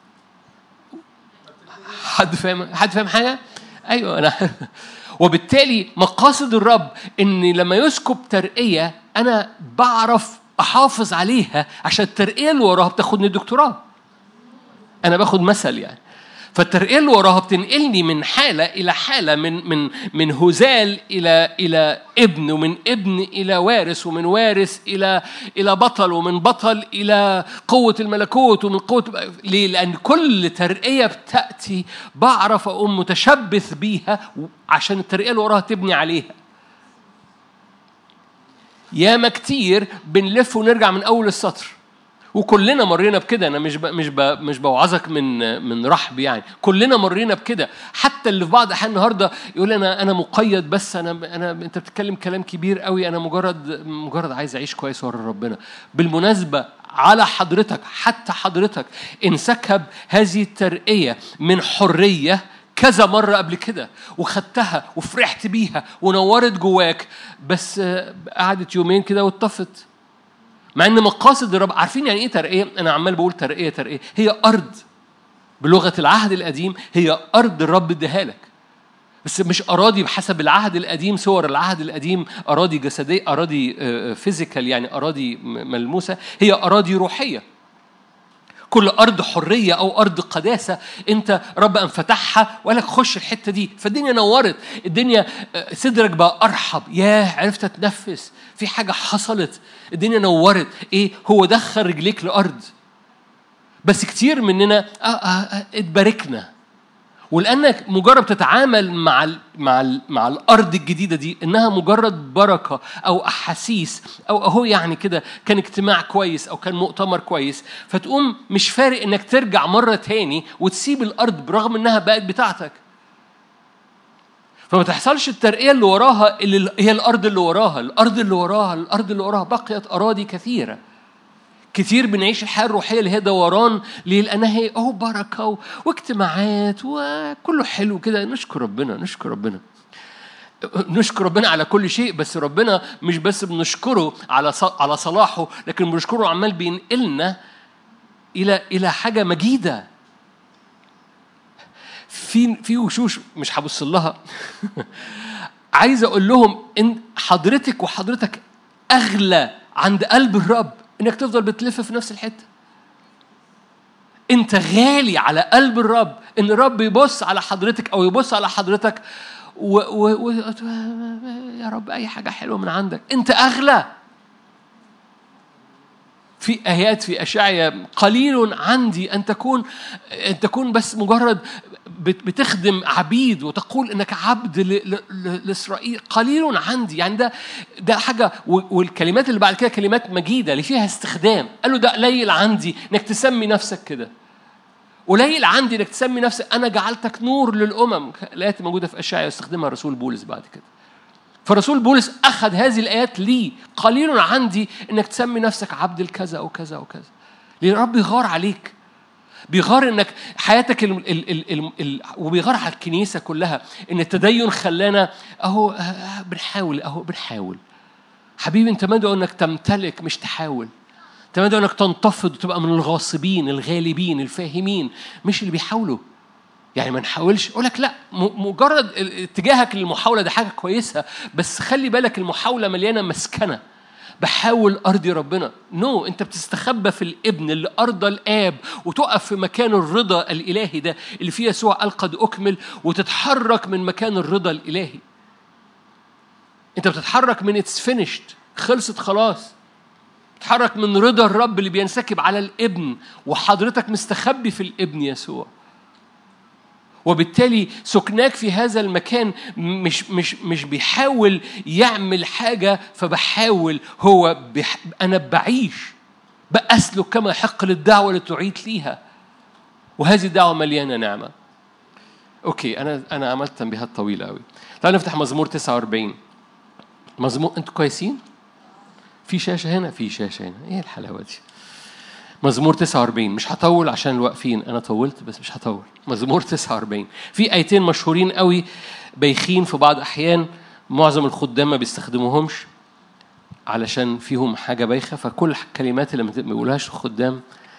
[SPEAKER 1] حد فاهم حد فاهم حاجة؟ أيوه أنا وبالتالي مقاصد الرب ان لما يسكب ترقيه انا بعرف احافظ عليها عشان الترقيه اللي وراها بتاخدني دكتوراه انا باخد مثل يعني فالترقيه اللي وراها بتنقلني من حاله الى حاله من من من هزال الى الى ابن ومن ابن الى وارث ومن وارث الى الى بطل ومن بطل الى قوه الملكوت ومن قوه ليه؟ لان كل ترقيه بتاتي بعرف اقوم متشبث بيها عشان الترقيه اللي وراها تبني عليها. ياما كتير بنلف ونرجع من اول السطر. وكلنا مرينا بكده انا مش ب... مش ب... مش بوعظك من من رحب يعني كلنا مرينا بكده حتى اللي في بعض الاحيان النهارده يقول انا انا مقيد بس انا انا انت بتتكلم كلام كبير قوي انا مجرد مجرد عايز اعيش كويس ورا ربنا بالمناسبه على حضرتك حتى حضرتك انسكب هذه الترقيه من حريه كذا مرة قبل كده وخدتها وفرحت بيها ونورت جواك بس قعدت يومين كده واتطفت مع ان مقاصد الرب عارفين يعني ايه ترقيه؟ انا عمال بقول ترقيه ترقيه هي ارض بلغه العهد القديم هي ارض الرب اداها لك بس مش اراضي بحسب العهد القديم صور العهد القديم اراضي جسديه اراضي فيزيكال يعني اراضي ملموسه هي اراضي روحيه كل ارض حريه او ارض قداسه انت رب ان فتحها وقال لك خش الحته دي فالدنيا نورت الدنيا صدرك بقى ارحب ياه عرفت اتنفس في حاجه حصلت الدنيا نورت ايه هو دخل رجليك لارض بس كتير مننا آه آه آه اتباركنا ولانك مجرد تتعامل مع ال مع ال مع الارض الجديده دي انها مجرد بركه او احاسيس او اهو يعني كده كان اجتماع كويس او كان مؤتمر كويس فتقوم مش فارق انك ترجع مره تاني وتسيب الارض برغم انها بقت بتاعتك فما تحصلش الترقيه اللي وراها اللي هي الارض اللي وراها الارض اللي وراها الارض اللي وراها بقيت اراضي كثيره كتير بنعيش الحياه الروحيه اللي هي دوران ليه؟ لانها هي اهو بركه واجتماعات وكله حلو كده نشكر ربنا نشكر ربنا نشكر ربنا على كل شيء بس ربنا مش بس بنشكره على على صلاحه لكن بنشكره عمال بينقلنا الى الى حاجه مجيده في في وشوش مش هبص لها عايز اقول لهم ان حضرتك وحضرتك اغلى عند قلب الرب انك تفضل بتلف في نفس الحته انت غالي على قلب الرب ان الرب يبص على حضرتك او يبص على حضرتك و, و, و يا رب اي حاجه حلوه من عندك انت اغلى في آيات في أشعيا قليل عندي أن تكون أن تكون بس مجرد بتخدم عبيد وتقول انك عبد لاسرائيل قليل عندي يعني ده ده حاجه والكلمات اللي بعد كده كلمات مجيده اللي فيها استخدام قال له ده قليل عندي انك تسمي نفسك كده قليل عندي انك تسمي نفسك انا جعلتك نور للامم الايات موجوده في اشعيا يستخدمها الرسول بولس بعد كده فرسول بولس اخذ هذه الايات لي قليل عندي انك تسمي نفسك عبد الكذا او كذا او كذا لان الرب يغار عليك بيغار انك حياتك ال ال ال ال ال وبيغار على الكنيسه كلها ان التدين خلانا اهو آه، آه، بنحاول اهو بنحاول حبيبي انت مدعو انك تمتلك مش تحاول انت مدعو انك تنتفض وتبقى من الغاصبين الغالبين الفاهمين مش اللي بيحاولوا يعني ما نحاولش اقول لك لا مجرد اتجاهك للمحاوله ده حاجه كويسه بس خلي بالك المحاوله مليانه مسكنه بحاول ارضي ربنا نو no, انت بتستخبى في الابن اللي ارضى الاب وتقف في مكان الرضا الالهي ده اللي فيه يسوع قال قد اكمل وتتحرك من مكان الرضا الالهي انت بتتحرك من اتس فينيشد خلصت خلاص تتحرك من رضا الرب اللي بينسكب على الابن وحضرتك مستخبي في الابن يسوع وبالتالي سكناك في هذا المكان مش مش مش بيحاول يعمل حاجة فبحاول هو بح أنا بعيش بأسلك كما يحق للدعوة اللي تعيد ليها وهذه الدعوة مليانة نعمة أوكي أنا أنا عملت تنبيهات طويلة أوي تعالوا نفتح مزمور 49 مزمور أنتوا كويسين؟ في شاشة هنا في شاشة هنا إيه الحلاوة دي؟ مزمور 49 مش هطول عشان الواقفين انا طولت بس مش هطول مزمور 49 في ايتين مشهورين قوي بايخين في بعض احيان معظم الخدام ما بيستخدموهمش علشان فيهم حاجه بايخه فكل الكلمات اللي ما بيقولهاش الخدام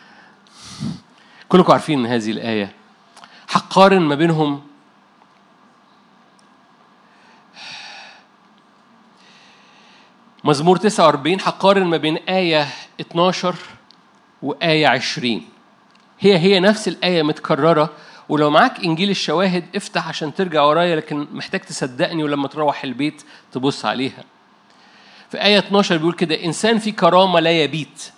[SPEAKER 1] كلكم عارفين ان هذه الايه هقارن ما بينهم مزمور 49 هقارن ما بين آية 12 وآية عشرين هي هي نفس الآية متكررة ولو معاك إنجيل الشواهد افتح عشان ترجع ورايا لكن محتاج تصدقني ولما تروح البيت تبص عليها في آية 12 بيقول كده إنسان في كرامة لا يبيت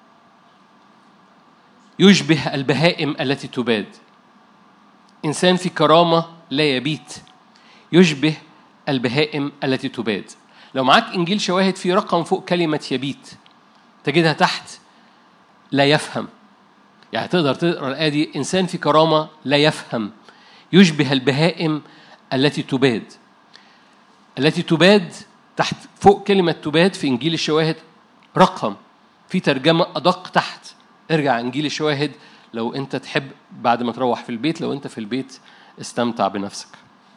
[SPEAKER 1] يشبه البهائم التي تباد إنسان في كرامة لا يبيت يشبه البهائم التي تباد لو معاك إنجيل شواهد في رقم فوق كلمة يبيت تجدها تحت لا يفهم يعني تقدر تقرا الآية دي إنسان في كرامة لا يفهم يشبه البهائم التي تباد التي تباد تحت فوق كلمة تباد في إنجيل الشواهد رقم في ترجمة أدق تحت ارجع إنجيل الشواهد لو أنت تحب بعد ما تروح في البيت لو أنت في البيت استمتع بنفسك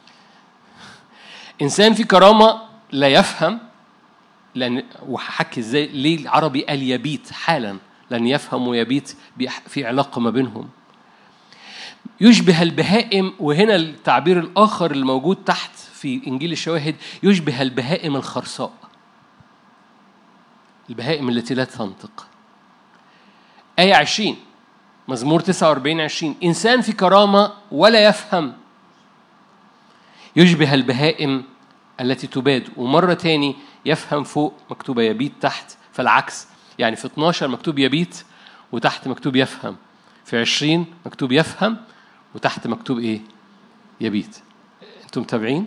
[SPEAKER 1] إنسان في كرامة لا يفهم لأن وهحكي إزاي ليه العربي قال يبيت حالا لن يفهم ويبيت في علاقة ما بينهم يشبه البهائم وهنا التعبير الآخر الموجود تحت في إنجيل الشواهد يشبه البهائم الخرصاء البهائم التي لا تنطق آية عشرين مزمور 49 20 إنسان في كرامة ولا يفهم يشبه البهائم التي تباد ومرة تاني يفهم فوق مكتوبة يبيت تحت فالعكس يعني في 12 مكتوب يبيت وتحت مكتوب يفهم في 20 مكتوب يفهم وتحت مكتوب ايه يبيت انتم متابعين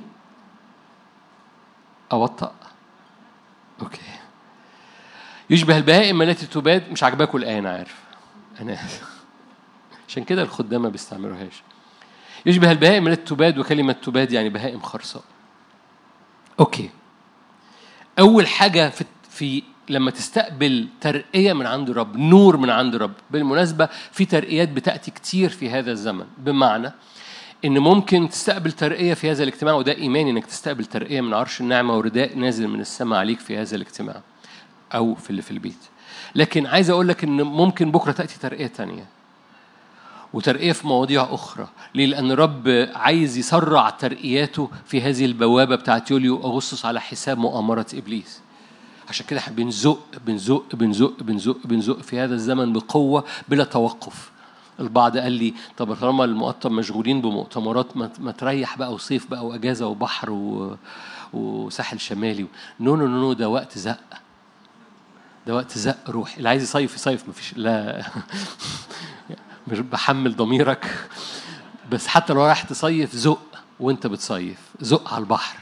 [SPEAKER 1] أبطأ أوكي يشبه البهائم التي تباد مش عاجباكم الآية أنا عارف أنا عشان كده الخدام ما بيستعملوهاش يشبه البهائم التي تباد وكلمة تباد يعني بهائم خرصاء أوكي أول حاجة في في لما تستقبل ترقية من عند الرب نور من عند الرب بالمناسبة في ترقيات بتأتي كتير في هذا الزمن بمعنى ان ممكن تستقبل ترقيه في هذا الاجتماع وده ايماني انك تستقبل ترقيه من عرش النعمه ورداء نازل من السماء عليك في هذا الاجتماع او في اللي في البيت لكن عايز اقول لك ان ممكن بكره تاتي ترقيه تانية وترقيه في مواضيع اخرى ليه لان الرب عايز يسرع ترقياته في هذه البوابه بتاعت يوليو اغسطس على حساب مؤامره ابليس عشان كده احنا بنزق بنزق بنزق بنزق بنزق في هذا الزمن بقوة بلا توقف البعض قال لي طب طالما المقطم مشغولين بمؤتمرات ما تريح بقى وصيف بقى واجازه وبحر و... وساحل شمالي نو نو نو ده وقت زق ده وقت زق روح اللي عايز يصيف يصيف مفيش لا مش بحمل ضميرك بس حتى لو رايح تصيف زق وانت بتصيف زق على البحر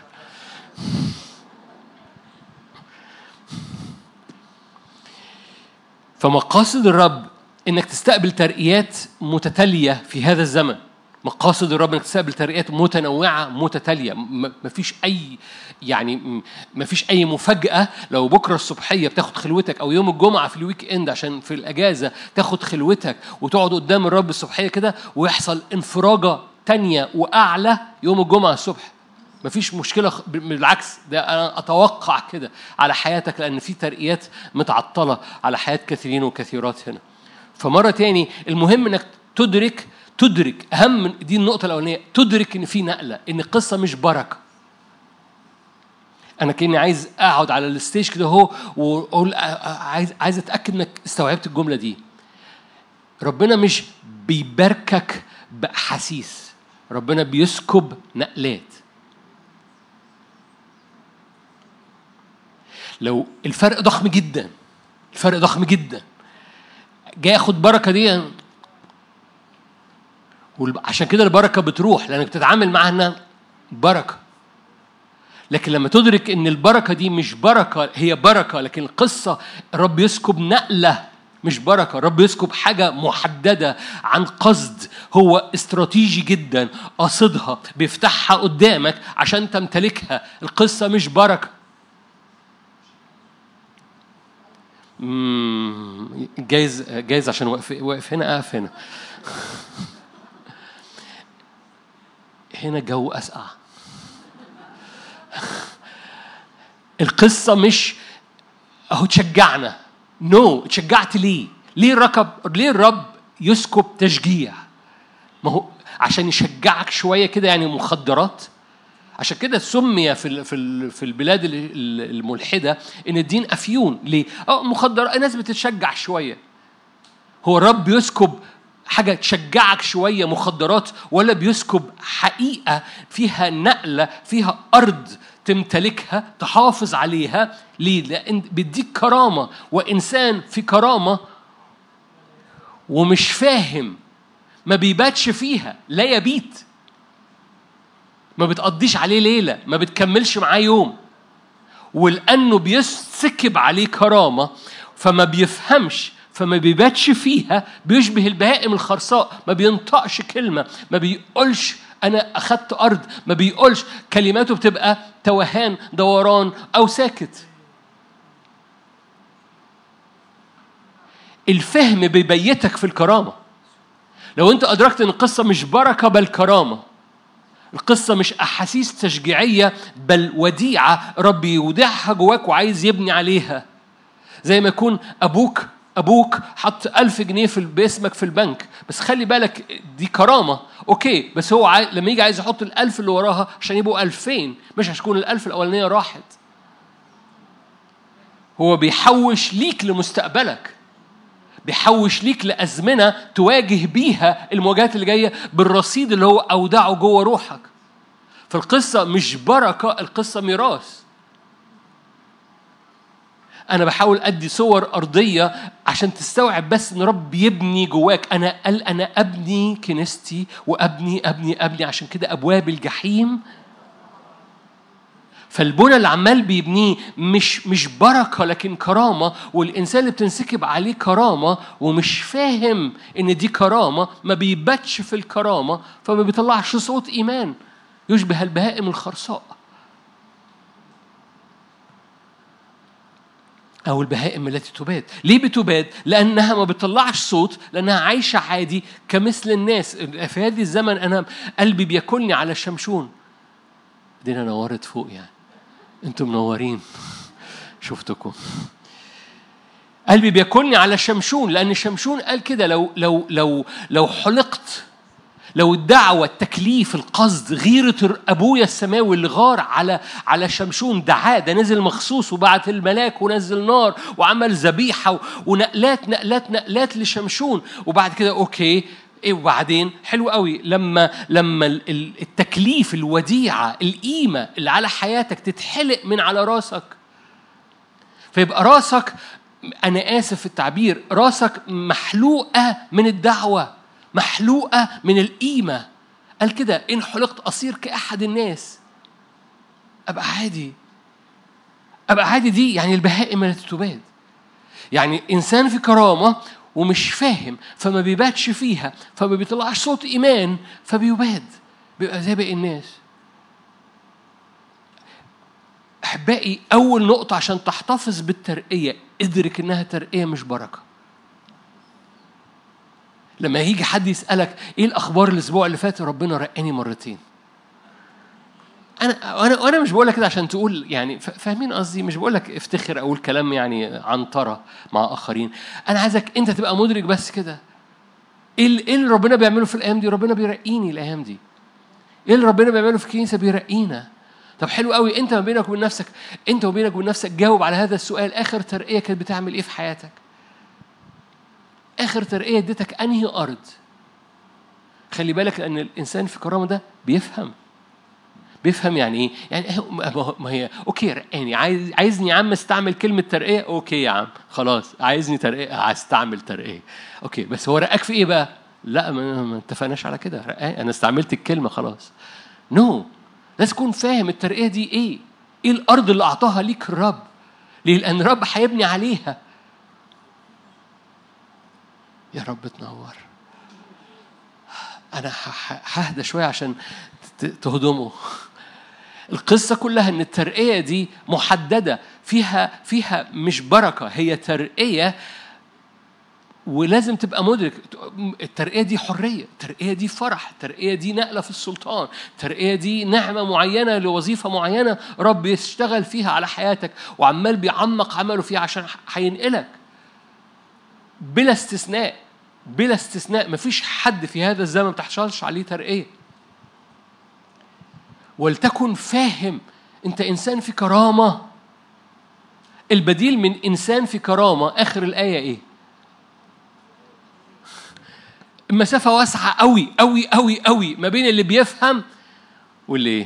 [SPEAKER 1] فمقاصد الرب انك تستقبل ترقيات متتاليه في هذا الزمن مقاصد الرب انك تستقبل ترقيات متنوعه متتاليه مفيش اي يعني مفيش اي مفاجاه لو بكره الصبحيه بتاخد خلوتك او يوم الجمعه في الويك اند عشان في الاجازه تاخد خلوتك وتقعد قدام الرب الصبحيه كده ويحصل انفراجه تانية واعلى يوم الجمعه الصبح مفيش مشكلة بالعكس ده أنا أتوقع كده على حياتك لأن في ترقيات متعطلة على حياة كثيرين وكثيرات هنا فمرة تاني المهم إنك تدرك تدرك أهم من دي النقطة الأولانية تدرك إن في نقلة إن القصة مش بركة أنا كأني عايز أقعد على الستيج كده أهو وأقول عايز عايز أتأكد إنك استوعبت الجملة دي ربنا مش بيباركك بأحاسيس ربنا بيسكب نقلات لو الفرق ضخم جدا الفرق ضخم جدا جاي اخد بركه دي عشان كده البركه بتروح لانك بتتعامل معاها انها بركه لكن لما تدرك ان البركه دي مش بركه هي بركه لكن القصه الرب يسكب نقله مش بركه الرب يسكب حاجه محدده عن قصد هو استراتيجي جدا قاصدها بيفتحها قدامك عشان تمتلكها القصه مش بركه جايز جايز عشان واقف واقف هنا اقف هنا هنا جو اسقع القصه مش اهو تشجعنا نو no. تشجعت ليه؟ ليه الركب ليه الرب يسكب تشجيع؟ ما هو عشان يشجعك شويه كده يعني مخدرات عشان كده سمي في في في البلاد الملحده ان الدين افيون ليه؟ اه مخدرات الناس بتتشجع شويه هو الرب يسكب حاجة تشجعك شوية مخدرات ولا بيسكب حقيقة فيها نقلة فيها أرض تمتلكها تحافظ عليها ليه؟ لأن بيديك كرامة وإنسان في كرامة ومش فاهم ما بيباتش فيها لا يبيت ما بتقضيش عليه ليلة ما بتكملش معاه يوم ولأنه بيسكب عليه كرامة فما بيفهمش فما بيباتش فيها بيشبه البهائم الخرصاء ما بينطقش كلمة ما بيقولش أنا أخدت أرض ما بيقولش كلماته بتبقى توهان دوران أو ساكت الفهم بيبيتك في الكرامة لو أنت أدركت أن القصة مش بركة بل كرامة القصة مش أحاسيس تشجيعية بل وديعة ربي يودعها جواك وعايز يبني عليها زي ما يكون أبوك أبوك حط ألف جنيه في باسمك في البنك بس خلي بالك دي كرامة أوكي بس هو عاي... لما يجي عايز يحط الألف اللي وراها عشان يبقوا ألفين مش عشان تكون الألف الأولانية راحت هو بيحوش ليك لمستقبلك بيحوش ليك لأزمنة تواجه بيها المواجهات اللي جاية بالرصيد اللي هو أودعه جوه روحك فالقصة مش بركة القصة ميراث أنا بحاول أدي صور أرضية عشان تستوعب بس إن رب يبني جواك أنا قال أنا أبني كنيستي وأبني أبني أبني عشان كده أبواب الجحيم فالبنى اللي عمال بيبنيه مش مش بركه لكن كرامه والانسان اللي بتنسكب عليه كرامه ومش فاهم ان دي كرامه ما بيباتش في الكرامه فما بيطلعش صوت ايمان يشبه البهائم الخرصاء أو البهائم التي تباد ليه بتباد؟ لأنها ما بتطلعش صوت لأنها عايشة عادي كمثل الناس في هذه الزمن أنا قلبي بياكلني على الشمشون الدنيا نورت فوق يعني انتم منورين شفتكم قلبي بياكلني على شمشون لان شمشون قال كده لو لو لو لو حلقت لو الدعوة التكليف القصد غيرة أبويا السماوي اللي غار على على شمشون دعاه ده نزل مخصوص وبعت الملاك ونزل نار وعمل ذبيحة ونقلات نقلات نقلات لشمشون وبعد كده أوكي ايه وبعدين حلو قوي لما لما التكليف الوديعه القيمه اللي على حياتك تتحلق من على راسك فيبقى راسك انا اسف في التعبير راسك محلوقه من الدعوه محلوقه من القيمه قال كده ان حلقت اصير كاحد الناس ابقى عادي ابقى عادي دي يعني البهائم التي تباد يعني انسان في كرامه ومش فاهم فما بيباتش فيها فما بيطلعش صوت إيمان فبيباد بيبقى زي باقي الناس أحبائي أول نقطة عشان تحتفظ بالترقية ادرك إنها ترقية مش بركة لما يجي حد يسألك إيه الأخبار الأسبوع اللي فات ربنا رقاني مرتين انا انا وانا مش بقول لك كده عشان تقول يعني فاهمين قصدي مش بقول لك افتخر اقول كلام يعني عنطره مع اخرين انا عايزك انت تبقى مدرك بس كده ايه ايه اللي ربنا بيعمله في الايام دي ربنا بيرقيني الايام دي ايه اللي ربنا بيعمله في الكنيسه بيرقينا طب حلو قوي انت ما بينك وبين نفسك انت وبينك وبين نفسك جاوب على هذا السؤال اخر ترقيه كانت بتعمل ايه في حياتك اخر ترقيه اديتك انهي ارض خلي بالك ان الانسان في كرامه ده بيفهم بيفهم يعني ايه؟ يعني إيه ما هي اوكي رقاني عايز عايزني يا عم استعمل كلمه ترقيه اوكي يا عم خلاص عايزني ترقيه عايز استعمل ترقيه اوكي بس هو رقاك في ايه بقى؟ لا ما اتفقناش على كده رقاك انا استعملت الكلمه خلاص نو no. لازم تكون فاهم الترقيه دي ايه؟ ايه الارض اللي اعطاها ليك الرب؟ ليه؟ لان الرب هيبني عليها يا رب تنور انا ههدى شويه عشان تهضمه القصة كلها إن الترقية دي محددة فيها فيها مش بركة هي ترقية ولازم تبقى مدرك الترقية دي حرية الترقية دي فرح الترقية دي نقلة في السلطان الترقية دي نعمة معينة لوظيفة معينة رب يشتغل فيها على حياتك وعمال بيعمق عمله فيها عشان هينقلك بلا استثناء بلا استثناء مفيش حد في هذا الزمن ما تحصلش عليه ترقيه ولتكن فاهم انت انسان في كرامه البديل من انسان في كرامه اخر الايه ايه المسافه واسعه قوي قوي قوي قوي ما بين اللي بيفهم واللي ايه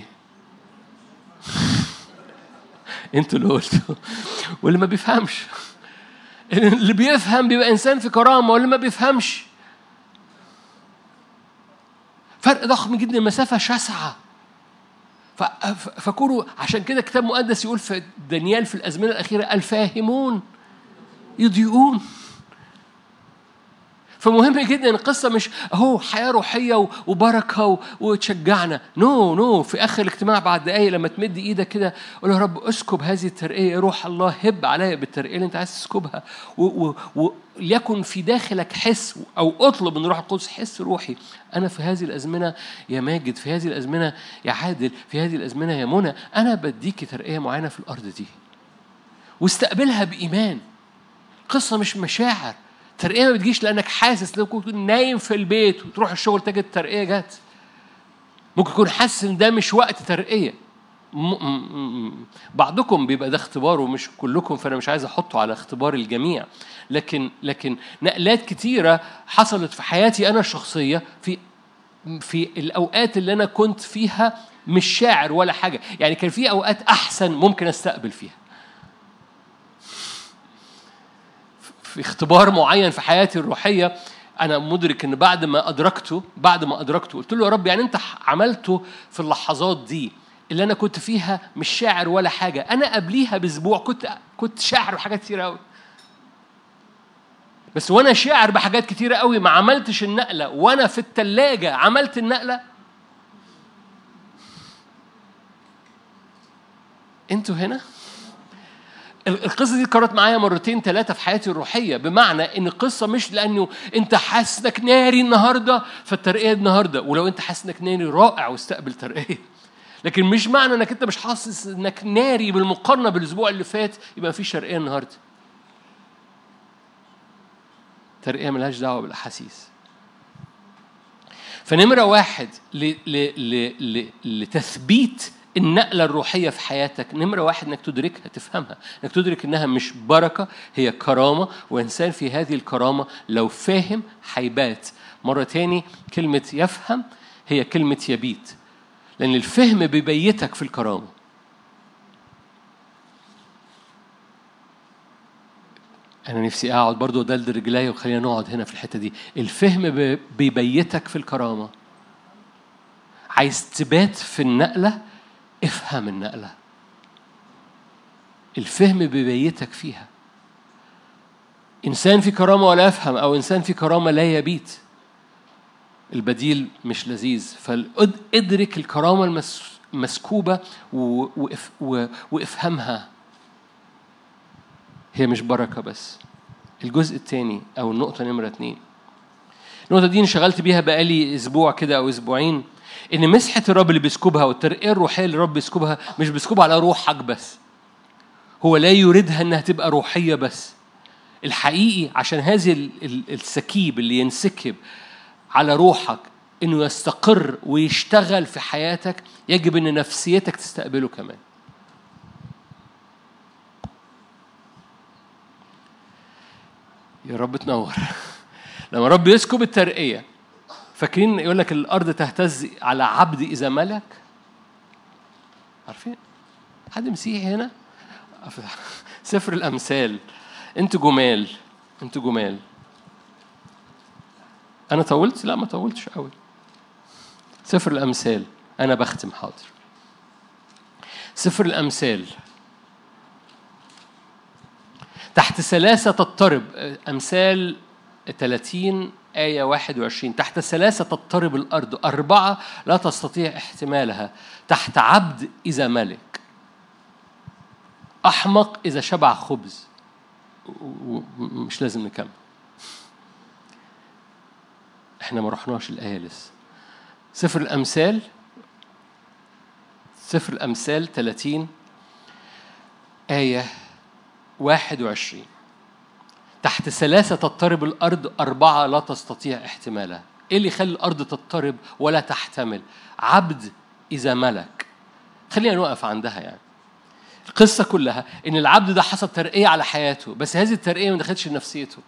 [SPEAKER 1] انتوا اللي قلتوا واللي ما بيفهمش اللي بيفهم بيبقى انسان في كرامه واللي ما بيفهمش فرق ضخم جدا المسافه شاسعه فكونوا عشان كده الكتاب المقدس يقول في دانيال في الازمنه الاخيره الفاهمون يضيئون فمهم جدا القصة مش أهو حياة روحية وبركة وتشجعنا نو no, نو no. في آخر الاجتماع بعد دقايق لما تمد إيدك كده قول يا رب اسكب هذه الترقية روح الله هب عليا بالترقية اللي أنت عايز تسكبها وليكن في داخلك حس أو اطلب من روح القدس حس روحي أنا في هذه الأزمنة يا ماجد في هذه الأزمنة يا عادل في هذه الأزمنة يا منى أنا بديكي ترقية معينة في الأرض دي واستقبلها بإيمان قصة مش مشاعر الترقية ما بتجيش لأنك حاسس لو كنت نايم في البيت وتروح الشغل تجد الترقية جت ممكن تكون حاسس إن ده مش وقت ترقية بعضكم بيبقى ده اختبار ومش كلكم فأنا مش عايز أحطه على اختبار الجميع لكن لكن نقلات كتيرة حصلت في حياتي أنا الشخصية في في الأوقات اللي أنا كنت فيها مش شاعر ولا حاجة يعني كان في أوقات أحسن ممكن أستقبل فيها في اختبار معين في حياتي الروحية أنا مدرك إن بعد ما أدركته بعد ما أدركته قلت له يا رب يعني أنت عملته في اللحظات دي اللي أنا كنت فيها مش شاعر ولا حاجة أنا قبليها بأسبوع كنت كنت شاعر بحاجات كتير قوي بس وأنا شاعر بحاجات كتيرة قوي ما عملتش النقلة وأنا في التلاجة عملت النقلة أنتوا هنا؟ القصه دي اتكررت معايا مرتين ثلاثه في حياتي الروحيه بمعنى ان القصه مش لانه انت حاسس انك ناري النهارده فالترقيه النهارده ولو انت حاسس انك ناري رائع واستقبل ترقيه لكن مش معنى انك انت مش حاسس انك ناري بالمقارنه بالاسبوع اللي فات يبقى مفيش ترقيه النهارده ترقيه ملهاش دعوه بالاحاسيس فنمرة واحد ل... ل... ل... ل... لتثبيت النقلة الروحية في حياتك نمرة واحد انك تدركها تفهمها انك تدرك انها مش بركة هي كرامة وانسان في هذه الكرامة لو فاهم هيبات مرة تاني كلمة يفهم هي كلمة يبيت لأن الفهم بيبيتك في الكرامة أنا نفسي أقعد برضو أدلدل رجلي وخلينا نقعد هنا في الحتة دي الفهم ب- بيبيتك في الكرامة عايز تبات في النقلة افهم النقلة الفهم بيبيتك فيها إنسان في كرامة ولا يفهم أو إنسان في كرامة لا يبيت البديل مش لذيذ فادرك الكرامة المس- المسكوبة و- وإف- و- وافهمها هي مش بركة بس الجزء الثاني أو النقطة نمرة اتنين النقطة دي انشغلت بيها بقالي أسبوع كده أو أسبوعين إن مسحة الرب اللي بيسكبها والترقية الروحية اللي الرب بيسكبها مش بيسكبها على روحك بس هو لا يريدها إنها تبقى روحية بس الحقيقي عشان هذه ال- ال- السكيب اللي ينسكب على روحك إنه يستقر ويشتغل في حياتك يجب إن نفسيتك تستقبله كمان يا رب تنور لما رب يسكب الترقية فاكرين يقول لك الأرض تهتز على عبد إذا ملك عارفين حد مسيحي هنا سفر الأمثال أنتوا جمال أنتوا جمال أنا طولت؟ لا ما طولتش قوي سفر الأمثال أنا بختم حاضر سفر الأمثال تحت ثلاثة تضطرب أمثال 30 آية 21 تحت ثلاثة تضطرب الأرض أربعة لا تستطيع احتمالها تحت عبد إذا ملك أحمق إذا شبع خبز و- و- مش لازم نكمل احنا ما رحناش الآية لسه سفر الأمثال سفر الأمثال 30 آية 21 تحت ثلاثة تضطرب الأرض أربعة لا تستطيع احتمالها إيه اللي يخلي الأرض تضطرب ولا تحتمل عبد إذا ملك خلينا نوقف عندها يعني القصة كلها إن العبد ده حصل ترقية على حياته بس هذه الترقية ما دخلتش لنفسيته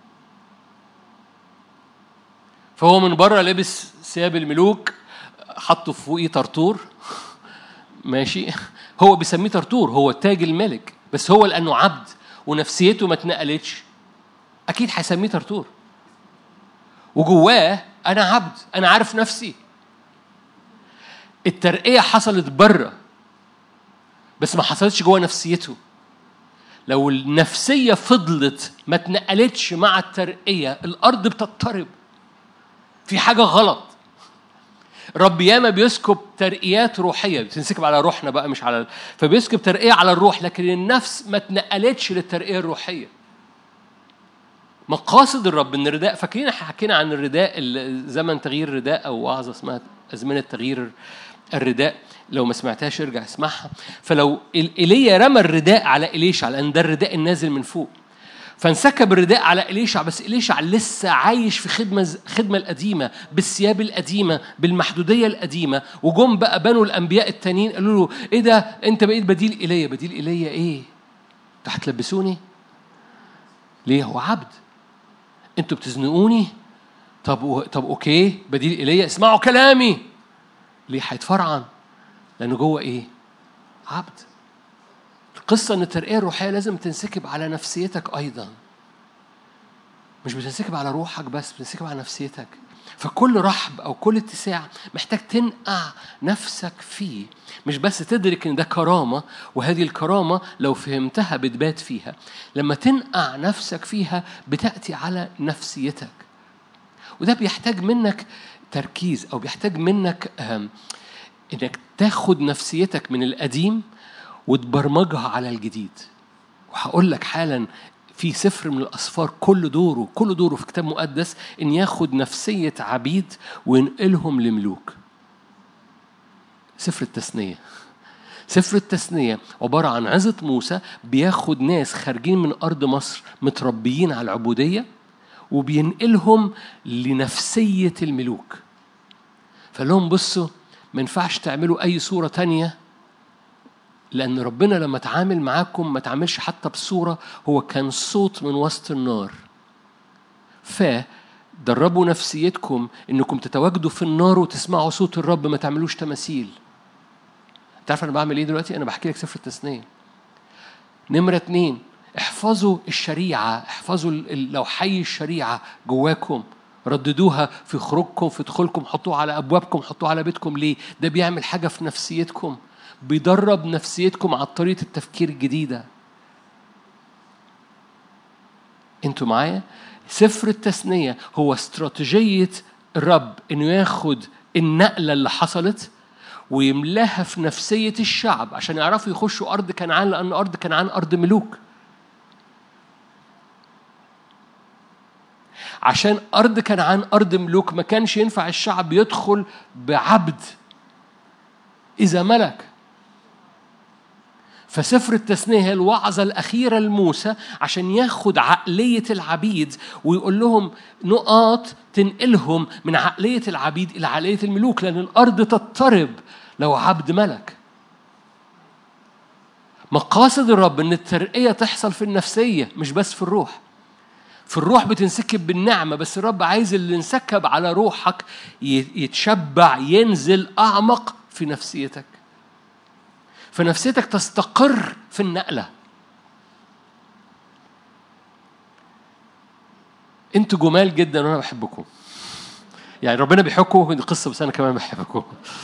[SPEAKER 1] فهو من بره لابس ثياب الملوك حطوا فوقيه طرطور ماشي هو بيسميه طرطور هو تاج الملك بس هو لانه عبد ونفسيته ما اتنقلتش اكيد هيسميه طرطور وجواه انا عبد انا عارف نفسي الترقيه حصلت بره بس ما حصلتش جوه نفسيته لو النفسيه فضلت ما اتنقلتش مع الترقيه الارض بتضطرب في حاجه غلط رب ياما بيسكب ترقيات روحيه بتنسكب على روحنا بقى مش على فبيسكب ترقيه على الروح لكن النفس ما اتنقلتش للترقيه الروحيه مقاصد الرب ان الرداء فاكرين احنا حكينا عن الرداء ال- زمن تغيير الرداء او وعظه اسمها ازمنه تغيير الرداء لو ما سمعتهاش ارجع اسمعها فلو ال- ايليا رمى الرداء على اليشع لان ده الرداء النازل من فوق فانسكب الرداء على إليشع بس إليشع لسه عايش في خدمة خدمة القديمة بالثياب القديمة بالمحدودية القديمة وجم بقى بنو الأنبياء التانيين قالوا له إيه ده أنت بقيت بديل إيليا بديل إيليا إيه؟ أنتوا هتلبسوني؟ ليه هو عبد أنتوا بتزنقوني؟ طب و... طب أوكي بديل إيليا اسمعوا كلامي ليه هيتفرعن؟ لأنه جوه إيه؟ عبد القصة إن الترقية الروحية لازم تنسكب على نفسيتك أيضا مش بتنسكب على روحك بس بتنسكب على نفسيتك فكل رحب أو كل اتساع محتاج تنقع نفسك فيه مش بس تدرك إن ده كرامة وهذه الكرامة لو فهمتها بتبات فيها لما تنقع نفسك فيها بتأتي على نفسيتك وده بيحتاج منك تركيز أو بيحتاج منك آم، إنك تاخد نفسيتك من القديم وتبرمجها على الجديد وهقول لك حالا في سفر من الأسفار كل دوره كل دوره في كتاب مقدس إن ياخد نفسية عبيد وينقلهم لملوك سفر التثنية سفر التثنية عبارة عن عظة موسى بياخد ناس خارجين من أرض مصر متربيين على العبودية وبينقلهم لنفسية الملوك فقال لهم بصوا ما ينفعش تعملوا أي صورة تانية لأن ربنا لما تعامل معاكم ما تعاملش حتى بصورة هو كان صوت من وسط النار فدربوا نفسيتكم انكم تتواجدوا في النار وتسمعوا صوت الرب ما تعملوش تماثيل انت عارف انا بعمل ايه دلوقتي انا بحكي لك سفر التثنيه نمره اتنين احفظوا الشريعه احفظوا لو حي الشريعه جواكم رددوها في خروجكم في دخولكم حطوها على ابوابكم حطوها على بيتكم ليه ده بيعمل حاجه في نفسيتكم بيدرب نفسيتكم على طريقه التفكير الجديده انتوا معايا سفر التثنيه هو استراتيجيه الرب انه ياخد النقله اللي حصلت ويملاها في نفسيه الشعب عشان يعرفوا يخشوا ارض كنعان لان ارض كنعان ارض ملوك عشان أرض كنعان أرض ملوك ما كانش ينفع الشعب يدخل بعبد إذا ملك فسفر التثنية هي الوعظة الأخيرة لموسى عشان ياخد عقلية العبيد ويقول لهم نقاط تنقلهم من عقلية العبيد إلى عقلية الملوك لأن الأرض تضطرب لو عبد ملك مقاصد الرب ان الترقيه تحصل في النفسيه مش بس في الروح في الروح بتنسكب بالنعمه بس الرب عايز اللي انسكب على روحك يتشبع ينزل اعمق في نفسيتك فنفسيتك تستقر في النقله انتوا جمال جدا وانا بحبكم يعني ربنا بيحبكم دي قصه بس انا كمان بحبكم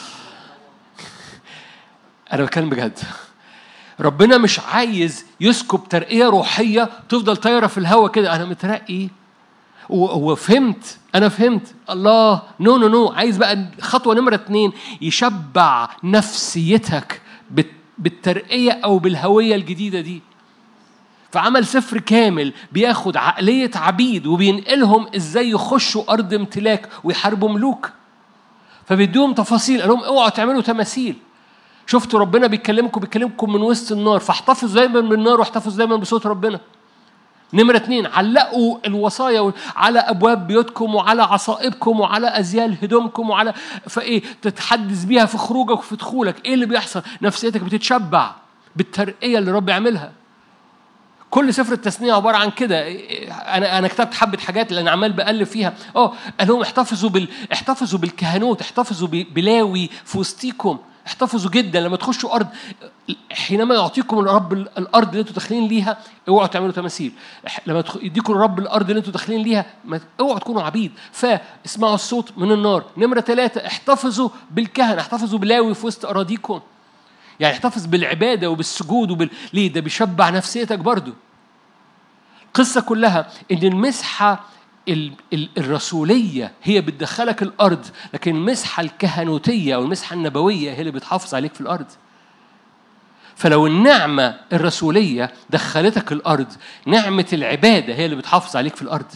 [SPEAKER 1] انا بتكلم بجد ربنا مش عايز يسكب ترقية روحية تفضل طايرة في الهواء كده أنا مترقي وفهمت أنا فهمت الله نو نو نو عايز بقى خطوة نمرة اتنين يشبع نفسيتك بالترقية أو بالهوية الجديدة دي فعمل سفر كامل بياخد عقلية عبيد وبينقلهم ازاي يخشوا أرض امتلاك ويحاربوا ملوك فبيديهم تفاصيل قال لهم اوعوا تعملوا تماثيل شفتوا ربنا بيكلمكم بيكلمكم من وسط النار فاحتفظوا دايما بالنار واحتفظوا دايما بصوت ربنا نمرة اتنين علقوا الوصايا على أبواب بيوتكم وعلى عصائبكم وعلى أزيال هدومكم وعلى فإيه تتحدث بيها في خروجك وفي دخولك إيه اللي بيحصل؟ نفسيتك بتتشبع بالترقية اللي رب يعملها كل سفر التثنية عبارة عن كده أنا أنا كتبت حبة حاجات لأن عمال بقلب فيها أه قال لهم احتفظوا بال احتفظوا بالكهنوت احتفظوا بلاوي في وسطيكم احتفظوا جدا لما تخشوا ارض حينما يعطيكم الرب الارض اللي انتوا داخلين ليها اوعوا تعملوا تماثيل لما يديكم الرب الارض اللي انتوا داخلين ليها اوعوا تكونوا عبيد فاسمعوا الصوت من النار نمره ثلاثه احتفظوا بالكهنه احتفظوا بلاوي في وسط اراضيكم يعني احتفظ بالعباده وبالسجود وبال ليه ده بيشبع نفسيتك برضو القصه كلها ان المسحه الرسولية هي بتدخلك الأرض لكن المسحة الكهنوتية أو المسحة النبوية هي اللي بتحافظ عليك في الأرض فلو النعمة الرسولية دخلتك الأرض نعمة العبادة هي اللي بتحافظ عليك في الأرض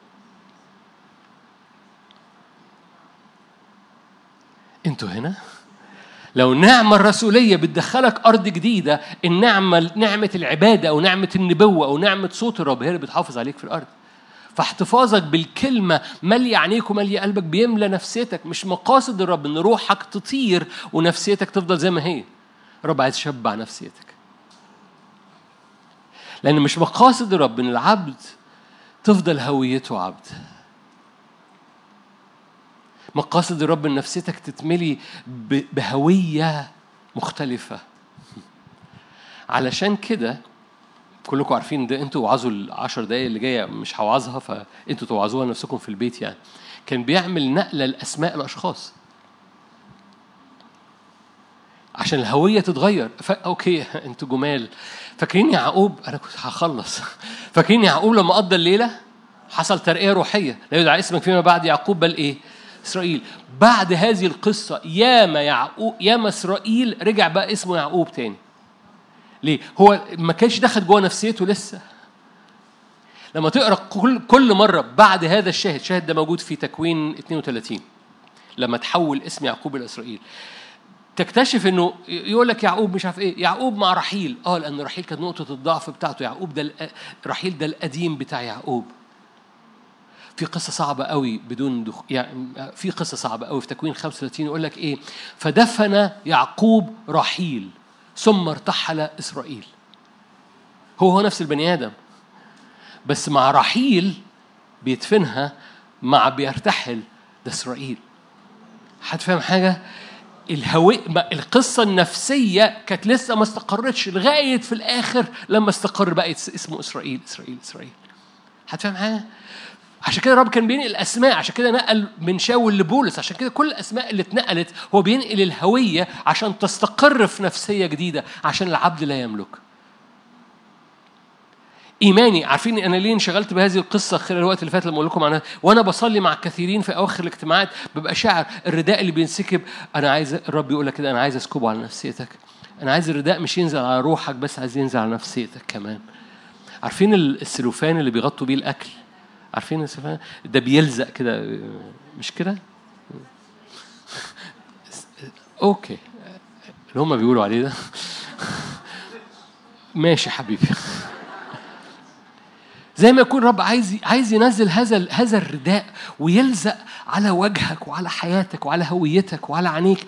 [SPEAKER 1] انتوا هنا لو النعمة الرسولية بتدخلك أرض جديدة النعمة نعمة العبادة أو نعمة النبوة أو نعمة صوت الرب هي اللي بتحافظ عليك في الأرض فاحتفاظك بالكلمة ملي عينيك وملي قلبك بيملى نفسيتك مش مقاصد الرب ان روحك تطير ونفسيتك تفضل زي ما هي الرب عايز يشبع نفسيتك لأن مش مقاصد الرب ان العبد تفضل هويته عبد مقاصد الرب ان نفسيتك تتملي بهوية مختلفة علشان كده كلكم عارفين ده انتوا وعظوا العشر دقايق اللي جايه مش هوعظها فانتوا توعظوها لنفسكم في البيت يعني كان بيعمل نقله لاسماء الاشخاص عشان الهويه تتغير ف... اوكي انتوا جمال فاكرين يعقوب انا كنت هخلص فاكرين يعقوب لما قضى الليله حصل ترقيه روحيه لا يدعى اسمك فيما بعد يعقوب بل ايه اسرائيل بعد هذه القصه ياما يعقوب ياما اسرائيل رجع بقى اسمه يعقوب تاني ليه؟ هو ما كانش دخل جوه نفسيته لسه لما تقرا كل كل مره بعد هذا الشاهد الشاهد ده موجود في تكوين 32 لما تحول اسم يعقوب الى اسرائيل تكتشف انه يقول لك يعقوب مش عارف ايه يعقوب مع رحيل اه لان رحيل كانت نقطه الضعف بتاعته يعقوب ده رحيل ده القديم بتاع يعقوب في قصة صعبة قوي بدون دخ... يعني في قصة صعبة قوي في تكوين 35 يقول لك إيه فدفن يعقوب رحيل ثم ارتحل إسرائيل هو هو نفس البني آدم بس مع رحيل بيدفنها مع بيرتحل ده إسرائيل حد فاهم حاجة؟ الهوي القصة النفسية كانت لسه ما استقرتش لغاية في الآخر لما استقر بقت اسمه إسرائيل إسرائيل إسرائيل هتفهم حاجة؟ عشان كده الرب كان بينقل الاسماء عشان كده نقل من شاول لبولس عشان كده كل الاسماء اللي اتنقلت هو بينقل الهويه عشان تستقر في نفسيه جديده عشان العبد لا يملك ايماني عارفين انا ليه انشغلت بهذه القصه خلال الوقت اللي فات لما اقول لكم عنها وانا بصلي مع كثيرين في اواخر الاجتماعات ببقى شاعر الرداء اللي بينسكب انا عايز الرب يقول لك كده انا عايز اسكبه على نفسيتك انا عايز الرداء مش ينزل على روحك بس عايز ينزل على نفسيتك كمان عارفين السلوفان اللي بيغطوا بيه الاكل عارفين السلوفان ده بيلزق كده مش كده اوكي اللي هم بيقولوا عليه ده ماشي حبيبي زي ما يكون رب عايز عايز ينزل هذا هذا الرداء ويلزق على وجهك وعلى حياتك وعلى هويتك وعلى عينيك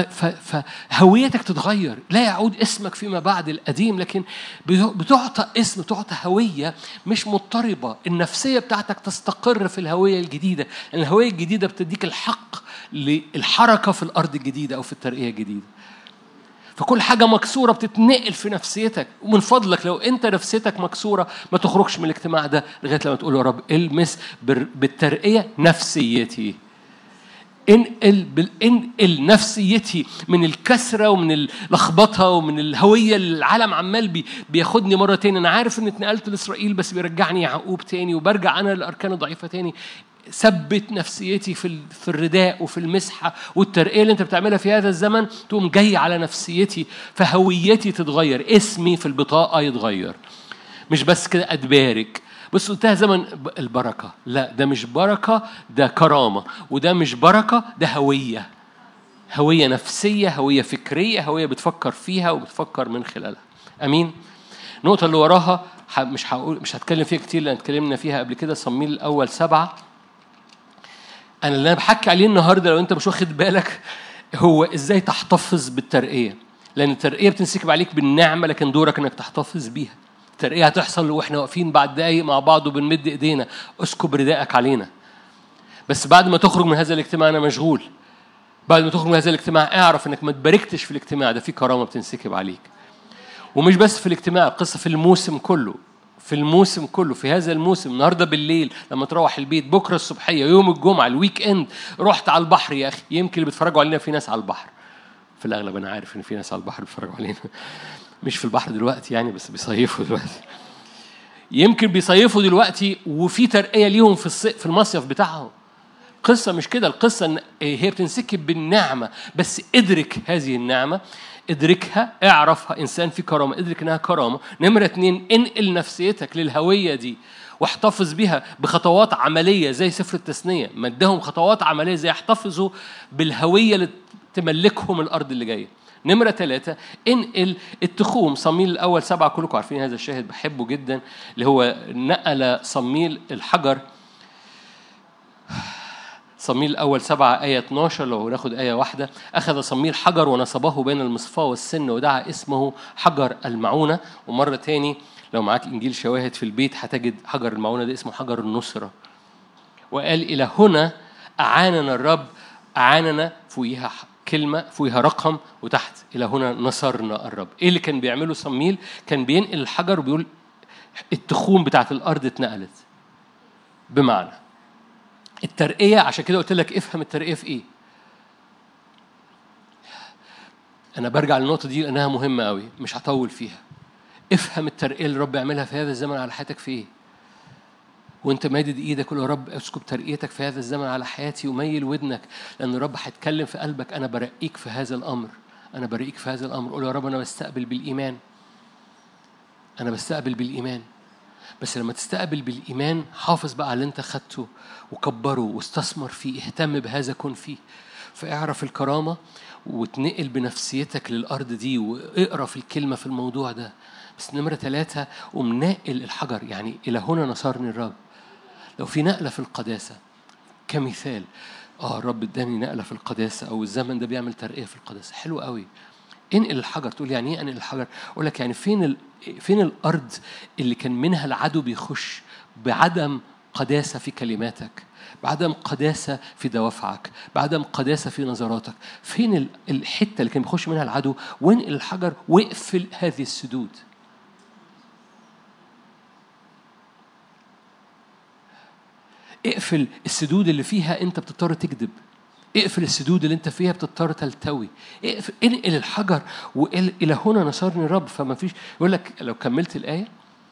[SPEAKER 1] فهويتك تتغير لا يعود اسمك فيما بعد القديم لكن بتعطى اسم تعطى هويه مش مضطربه النفسيه بتاعتك تستقر في الهويه الجديده الهويه الجديده بتديك الحق للحركه في الارض الجديده او في الترقيه الجديده فكل حاجة مكسورة بتتنقل في نفسيتك ومن فضلك لو أنت نفسيتك مكسورة ما تخرجش من الاجتماع ده لغاية لما تقول يا رب المس بالترقية نفسيتي انقل انقل نفسيتي من الكسره ومن اللخبطه ومن الهويه اللي العالم عمال بي بياخدني مره تاني انا عارف ان اتنقلت لاسرائيل بس بيرجعني يعقوب تاني وبرجع انا للاركان الضعيفه تاني ثبت نفسيتي في في الرداء وفي المسحه والترقيه اللي انت بتعملها في هذا الزمن تقوم جاي على نفسيتي فهويتي تتغير اسمي في البطاقه يتغير مش بس كده اتبارك بس قلتها زمن البركه لا ده مش بركه ده كرامه وده مش بركه ده هويه هويه نفسيه هويه فكريه هويه بتفكر فيها وبتفكر من خلالها امين النقطه اللي وراها مش هقول مش هتكلم فيها كتير لان اتكلمنا فيها قبل كده صميل الاول سبعه انا اللي انا بحكي عليه النهارده لو انت مش واخد بالك هو ازاي تحتفظ بالترقيه لان الترقيه بتنسكب عليك بالنعمه لكن دورك انك تحتفظ بيها الترقيه هتحصل واحنا واقفين بعد دقايق مع بعض وبنمد ايدينا اسكب رداءك علينا بس بعد ما تخرج من هذا الاجتماع انا مشغول بعد ما تخرج من هذا الاجتماع اعرف انك ما تباركتش في الاجتماع ده في كرامه بتنسكب عليك ومش بس في الاجتماع القصه في الموسم كله في الموسم كله في هذا الموسم النهارده بالليل لما تروح البيت بكره الصبحيه يوم الجمعه الويك اند رحت على البحر يا اخي يمكن اللي بيتفرجوا علينا في ناس على البحر في الاغلب انا عارف ان في ناس على البحر بيتفرجوا علينا مش في البحر دلوقتي يعني بس بيصيفوا دلوقتي يمكن بيصيفوا دلوقتي وفي ترقيه ليهم في الصيف في المصيف بتاعهم قصة مش كده القصة إن هي بتنسكب بالنعمة بس ادرك هذه النعمة ادركها اعرفها انسان في كرامه ادرك انها كرامه نمره اتنين انقل نفسيتك للهويه دي واحتفظ بها بخطوات عمليه زي سفر التثنيه مدهم خطوات عمليه زي يحتفظوا بالهويه اللي تملكهم الارض اللي جايه نمرة ثلاثة انقل التخوم صميل الأول سبعة كلكم عارفين هذا الشاهد بحبه جدا اللي هو نقل صميل الحجر صميل الأول سبعة آية 12 لو ناخد آية واحدة أخذ صميل حجر ونصبه بين المصفاة والسن ودعا اسمه حجر المعونة ومرة تاني لو معاك إنجيل شواهد في البيت هتجد حجر المعونة ده اسمه حجر النصرة وقال إلى هنا أعاننا الرب أعاننا فوقيها كلمة فوقيها رقم وتحت إلى هنا نصرنا الرب إيه اللي كان بيعمله صميل كان بينقل الحجر وبيقول التخوم بتاعت الأرض اتنقلت بمعنى الترقية عشان كده قلت لك افهم الترقية في إيه أنا برجع للنقطة دي لأنها مهمة قوي مش هطول فيها افهم الترقية اللي رب يعملها في هذا الزمن على حياتك في إيه وانت مادد ايدك قول يا رب اسكب ترقيتك في هذا الزمن على حياتي وميل ودنك لان الرب هيتكلم في قلبك انا برقيك في هذا الامر انا برقيك في هذا الامر قول يا رب انا بستقبل بالايمان انا بستقبل بالايمان بس لما تستقبل بالإيمان حافظ بقى على اللي أنت خدته وكبره واستثمر فيه اهتم بهذا كن فيه فاعرف الكرامة وتنقل بنفسيتك للأرض دي واقرا في الكلمة في الموضوع ده بس نمرة ثلاثة قوم ناقل الحجر يعني إلى هنا نصرني الرب لو في نقلة في القداسة كمثال اه الرب اداني نقلة في القداسة أو الزمن ده بيعمل ترقية في القداسة حلو قوي انقل الحجر تقول يعني ايه انقل الحجر؟ اقول لك يعني فين ال... فين الارض اللي كان منها العدو بيخش بعدم قداسه في كلماتك بعدم قداسة في دوافعك بعدم قداسة في نظراتك فين الحتة اللي كان بيخش منها العدو وانقل الحجر واقفل هذه السدود اقفل السدود اللي فيها انت بتضطر تكذب اقفل السدود اللي انت فيها بتضطر تلتوي اقفل انقل الحجر والى هنا نصرني الرب فما فيش يقول لك لو كملت الايه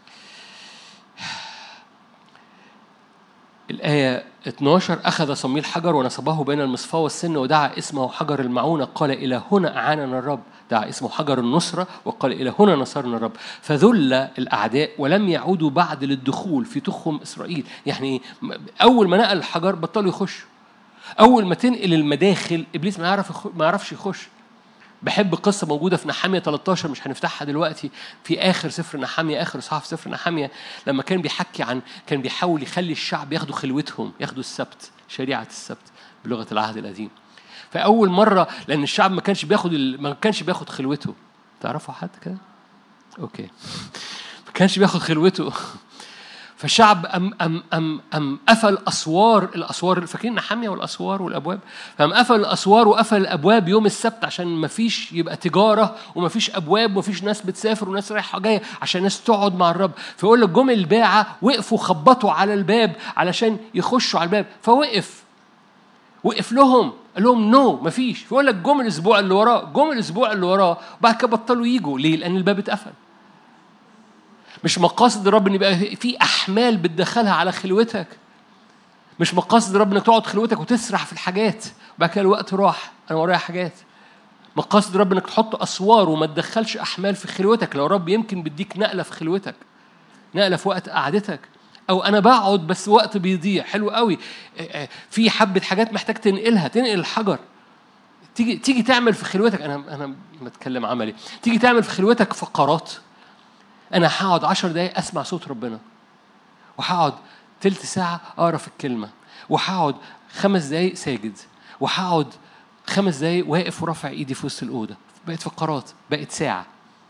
[SPEAKER 1] الآية 12 أخذ صميل حجر ونصبه بين المصفاة والسن ودعا اسمه حجر المعونة قال إلى هنا أعاننا الرب دعا اسمه حجر النصرة وقال إلى هنا نصرنا الرب فذل الأعداء ولم يعودوا بعد للدخول في تخم إسرائيل يعني أول ما نقل الحجر بطلوا يخشوا أول ما تنقل المداخل إبليس ما يعرف ما يعرفش يخش بحب قصة موجودة في نحامية 13 مش هنفتحها دلوقتي في آخر سفر نحامية آخر إصحاح في سفر نحامية لما كان بيحكي عن كان بيحاول يخلي الشعب ياخدوا خلوتهم ياخدوا السبت شريعة السبت بلغة العهد القديم فأول مرة لأن الشعب ما كانش بياخد ما كانش بياخد خلوته تعرفوا حد كده؟ أوكي ما كانش بياخد خلوته فالشعب أم أم أم أم قفل أسوار الأسوار فاكرين نحامية والأسوار والأبواب فأم قفل الأسوار وقفل الأبواب يوم السبت عشان ما فيش يبقى تجارة وما فيش أبواب وما فيش ناس بتسافر وناس رايحة جاية عشان الناس تقعد مع الرب فيقول لك جم الباعة وقفوا خبطوا على الباب علشان يخشوا على الباب فوقف وقف لهم قال لهم نو no, مفيش فيقول لك جم الاسبوع اللي وراه جم الاسبوع اللي وراه وبعد كده بطلوا يجوا ليه؟ لان الباب اتقفل مش مقاصد الرب ان يبقى في احمال بتدخلها على خلوتك مش مقاصد الرب انك تقعد خلوتك وتسرح في الحاجات وبعد كده الوقت راح انا ورايا حاجات مقاصد الرب انك تحط اسوار وما تدخلش احمال في خلوتك لو الرب يمكن بيديك نقله في خلوتك نقله في وقت قعدتك او انا بقعد بس وقت بيضيع حلو قوي في حبه حاجات محتاج تنقلها تنقل الحجر تيجي تيجي تعمل في خلوتك انا انا بتكلم عملي تيجي تعمل في خلوتك فقرات أنا هقعد عشر دقايق أسمع صوت ربنا وهقعد تلت ساعة أقرا في الكلمة وهقعد خمس دقايق ساجد وهقعد خمس دقايق واقف ورافع إيدي في وسط الأوضة بقت فقرات بقت ساعة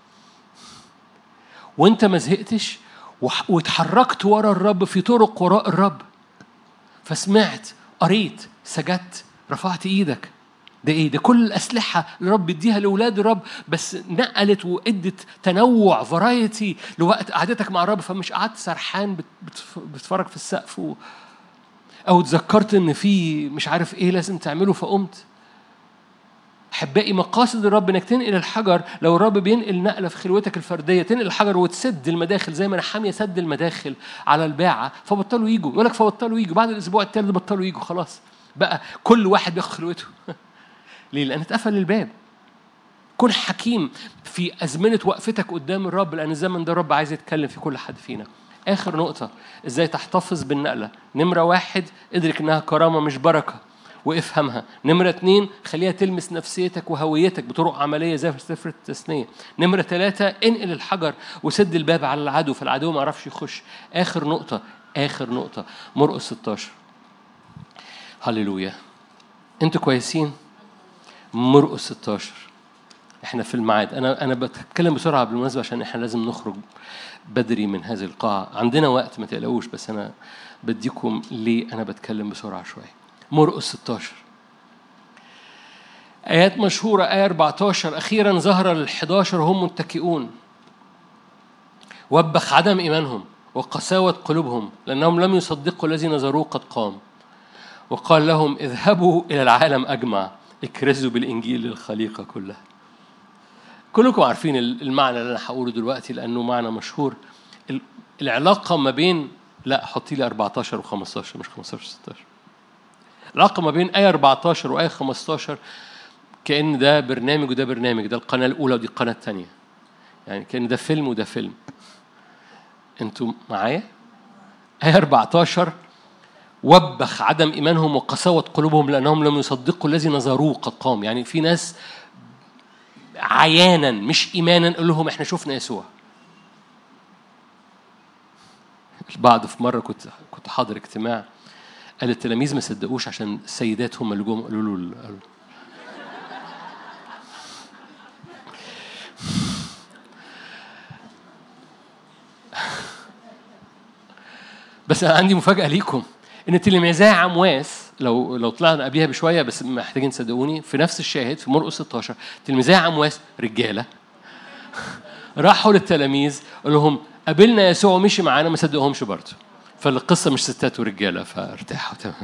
[SPEAKER 1] وأنت ما زهقتش واتحركت ورا الرب في طرق وراء الرب فسمعت قريت سجدت رفعت ايدك ده ايه؟ ده كل الاسلحه اللي رب بيديها لاولاد الرب بس نقلت وادت تنوع فرايتي لوقت قعدتك مع الرب فمش قعدت سرحان بتتفرج في السقف و... او اتذكرت ان في مش عارف ايه لازم تعمله فقمت احبائي مقاصد الرب انك تنقل الحجر لو الرب بينقل نقله في خلوتك الفرديه تنقل الحجر وتسد المداخل زي ما نحاميه سد المداخل على الباعه فبطلوا يجوا يقول لك فبطلوا يجوا بعد الاسبوع الثالث بطلوا يجوا خلاص بقى كل واحد بياخد خلوته ليه؟ لأن اتقفل الباب. كن حكيم في أزمنة وقفتك قدام الرب لأن الزمن ده الرب عايز يتكلم في كل حد فينا. آخر نقطة إزاي تحتفظ بالنقلة. نمرة واحد ادرك إنها كرامة مش بركة وافهمها. نمرة اتنين خليها تلمس نفسيتك وهويتك بطرق عملية زي في سفر التثنية. نمرة ثلاثة انقل الحجر وسد الباب على العدو فالعدو ما يعرفش يخش. آخر نقطة آخر نقطة مرقس 16 هللويا انتوا كويسين؟ مرقس 16 احنا في الميعاد انا انا بتكلم بسرعه بالمناسبه عشان احنا لازم نخرج بدري من هذه القاعه عندنا وقت ما تقلقوش بس انا بديكم ليه انا بتكلم بسرعه شويه مرقس 16 آيات مشهورة آية 14 أخيرا ظهر ال 11 هم متكئون وبخ عدم إيمانهم وقساوة قلوبهم لأنهم لم يصدقوا الذي نظروه قد قام وقال لهم اذهبوا إلى العالم أجمع اكرزوا بالإنجيل للخليقة كلها كلكم عارفين المعنى اللي أنا هقوله دلوقتي لأنه معنى مشهور العلاقة ما بين لا حطي لي 14 و15 مش 15 16 العلاقة ما بين آية 14 وآية 15 كأن ده برنامج وده برنامج ده القناة الأولى ودي القناة الثانية يعني كأن ده فيلم وده فيلم أنتوا معايا؟ آية 14 وبخ عدم إيمانهم وقساوة قلوبهم لأنهم لم يصدقوا الذي نظروه قد قام يعني في ناس عيانا مش إيمانا قال لهم إحنا شفنا يسوع البعض في مره كنت كنت حاضر اجتماع قال التلاميذ ما صدقوش عشان السيدات هم اللي جم قالوا له بس انا عندي مفاجاه ليكم ان تلميذي عمواس لو لو طلعنا قبلها بشويه بس محتاجين تصدقوني في نفس الشاهد في مرقس 16 تلميذي عمواس رجاله راحوا للتلاميذ قال لهم قابلنا يسوع ومشي معانا ما صدقهمش برضه فالقصه مش ستات ورجاله فارتاحوا تمام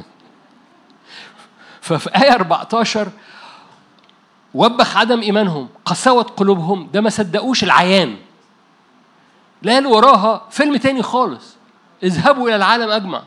[SPEAKER 1] ففي آية 14 وبخ عدم إيمانهم قساوة قلوبهم ده ما صدقوش العيان لا وراها فيلم تاني خالص اذهبوا إلى العالم أجمع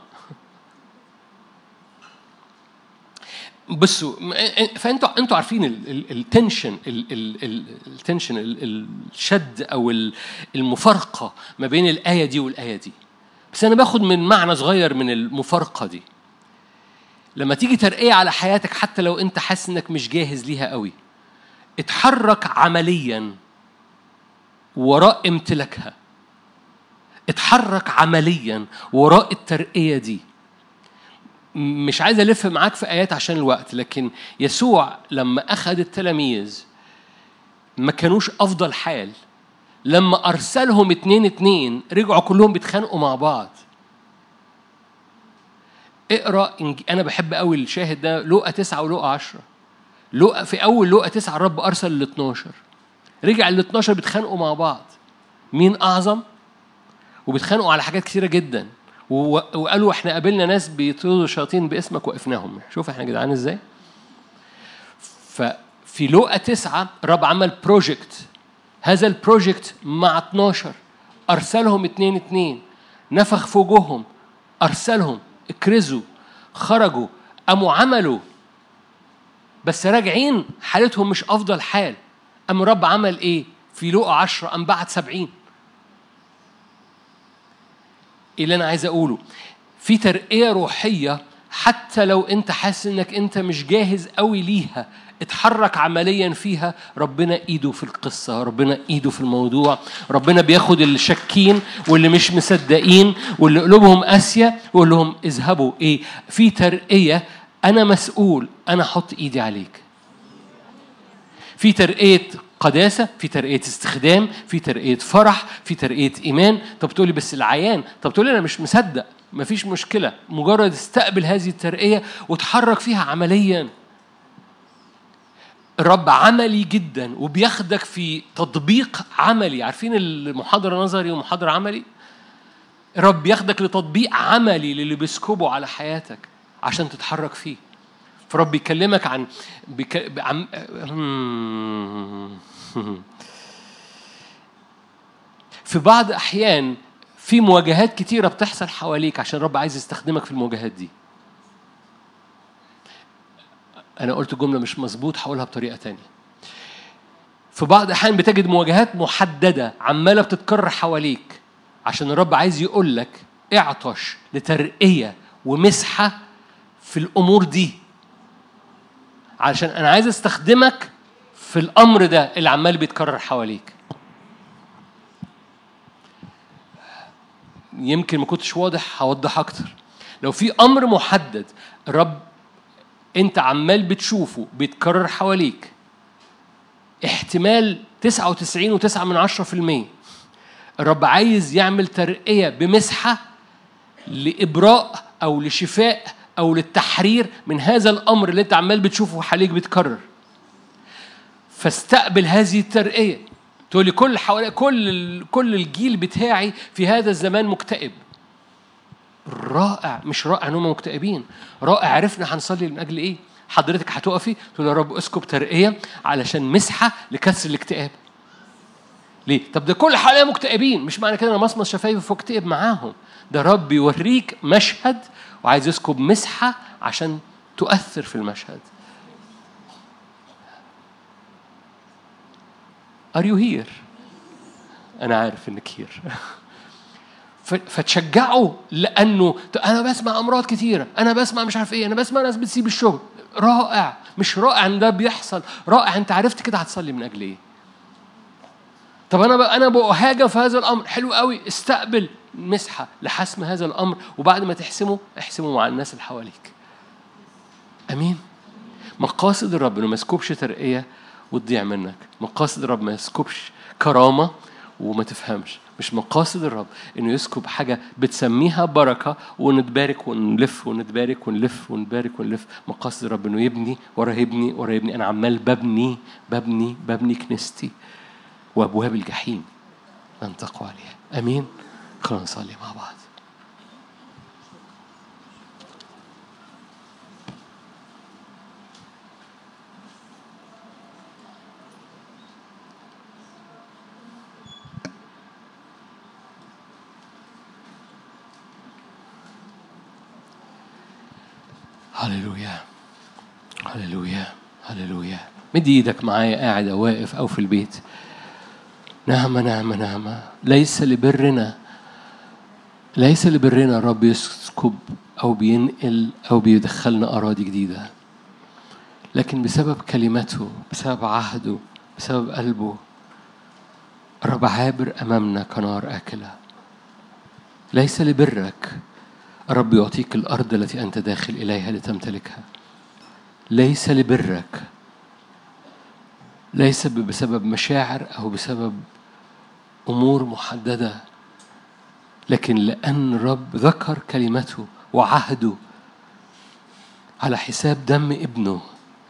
[SPEAKER 1] بصوا فانتوا انتوا عارفين التنشن التنشن الشد او المفارقه ما بين الايه دي والايه دي بس انا باخد من معنى صغير من المفارقه دي لما تيجي ترقيه على حياتك حتى لو انت حاسس انك مش جاهز ليها قوي اتحرك عمليا وراء امتلاكها اتحرك عمليا وراء الترقيه دي مش عايز الف معاك في ايات عشان الوقت لكن يسوع لما اخذ التلاميذ ما كانوش افضل حال لما ارسلهم اتنين اتنين رجعوا كلهم بيتخانقوا مع بعض اقرا انا بحب قوي الشاهد ده لقى تسعة ولقى عشرة لقى في اول لقى تسعة الرب ارسل ال 12 رجع ال 12 بيتخانقوا مع بعض مين اعظم وبيتخانقوا على حاجات كثيره جدا وقالوا احنا قابلنا ناس بيطردوا الشياطين باسمك وقفناهم شوف احنا جدعان ازاي ففي لقى تسعة رب عمل بروجكت هذا البروجكت مع 12 أرسلهم اتنين اتنين نفخ في وجوههم أرسلهم اكرزوا خرجوا قاموا عملوا بس راجعين حالتهم مش أفضل حال قام رب عمل إيه؟ في لقى عشرة قام بعت سبعين إيه اللي أنا عايز أقوله في ترقية روحية حتى لو أنت حاسس إنك أنت مش جاهز قوي ليها اتحرك عمليا فيها ربنا ايده في القصه ربنا ايده في الموضوع ربنا بياخد اللي شاكين واللي مش مصدقين واللي قلوبهم قاسيه ويقول لهم اذهبوا ايه في ترقيه انا مسؤول انا احط ايدي عليك في ترقيه قداسة في ترقية استخدام في ترقية فرح في ترقية إيمان طب تقولي بس العيان طب تقولي أنا مش مصدق مفيش مشكلة مجرد استقبل هذه الترقية وتحرك فيها عمليا الرب عملي جدا وبياخدك في تطبيق عملي عارفين المحاضرة نظري ومحاضرة عملي الرب بياخدك لتطبيق عملي للي بيسكبه على حياتك عشان تتحرك فيه فرب بيكلمك عن بيك... عن في بعض أحيان في مواجهات كتيرة بتحصل حواليك عشان الرب عايز يستخدمك في المواجهات دي أنا قلت جملة مش مظبوط هقولها بطريقة تانية في بعض الأحيان بتجد مواجهات محددة عمالة بتتكرر حواليك عشان الرب عايز يقول لك اعطش لترقية ومسحة في الأمور دي علشان أنا عايز أستخدمك في الأمر ده اللي عمال بيتكرر حواليك يمكن ما كنتش واضح هوضح أكتر لو في أمر محدد الرب انت عمال بتشوفه بيتكرر حواليك احتمال 99 و9 من عشرة في المية الرب عايز يعمل ترقية بمسحة لإبراء أو لشفاء أو للتحرير من هذا الأمر اللي أنت عمال بتشوفه حواليك بيتكرر فاستقبل هذه الترقية تقول لي كل حوالي كل كل الجيل بتاعي في هذا الزمان مكتئب رائع مش رائع ان هم مكتئبين رائع عرفنا هنصلي من اجل ايه حضرتك هتقفي تقول يا رب اسكب ترقيه علشان مسحه لكسر الاكتئاب ليه طب ده كل حواليا مكتئبين مش معنى كده انا مصمص شفايفي واكتئب معاهم ده رب يوريك مشهد وعايز يسكب مسحه عشان تؤثر في المشهد Are you here؟ أنا عارف إنك هير فتشجعه لانه انا بسمع امراض كتيره انا بسمع مش عارف ايه انا بسمع ناس بتسيب الشغل رائع مش رائع ان ده بيحصل رائع انت عرفت كده هتصلي من اجل ايه طب انا بقى انا بهاجم في هذا الامر حلو قوي استقبل مسحة لحسم هذا الأمر وبعد ما تحسمه احسمه مع الناس اللي حواليك أمين مقاصد الرب إنه ما يسكبش ترقية وتضيع منك مقاصد الرب ما يسكبش كرامة وما تفهمش مش مقاصد الرب انه يسكب حاجه بتسميها بركه ونتبارك ونلف ونتبارك ونلف ونتبارك ونلف مقاصد الرب انه يبني ورا يبني ورا يبني انا عمال ببني ببني ببني كنيستي وابواب الجحيم لن تقوى عليها امين خلونا نصلي مع بعض هللويا هللويا هللويا مد ايدك معايا قاعد او واقف او في البيت نعمة نعمة نعمة ليس لبرنا ليس لبرنا الرب يسكب أو بينقل أو بيدخلنا أراضي جديدة لكن بسبب كلمته بسبب عهده بسبب قلبه الرب عابر أمامنا كنار آكلة ليس لبرك الرب يعطيك الأرض التي أنت داخل إليها لتمتلكها ليس لبرك ليس بسبب مشاعر أو بسبب أمور محددة لكن لأن الرب ذكر كلمته وعهده على حساب دم ابنه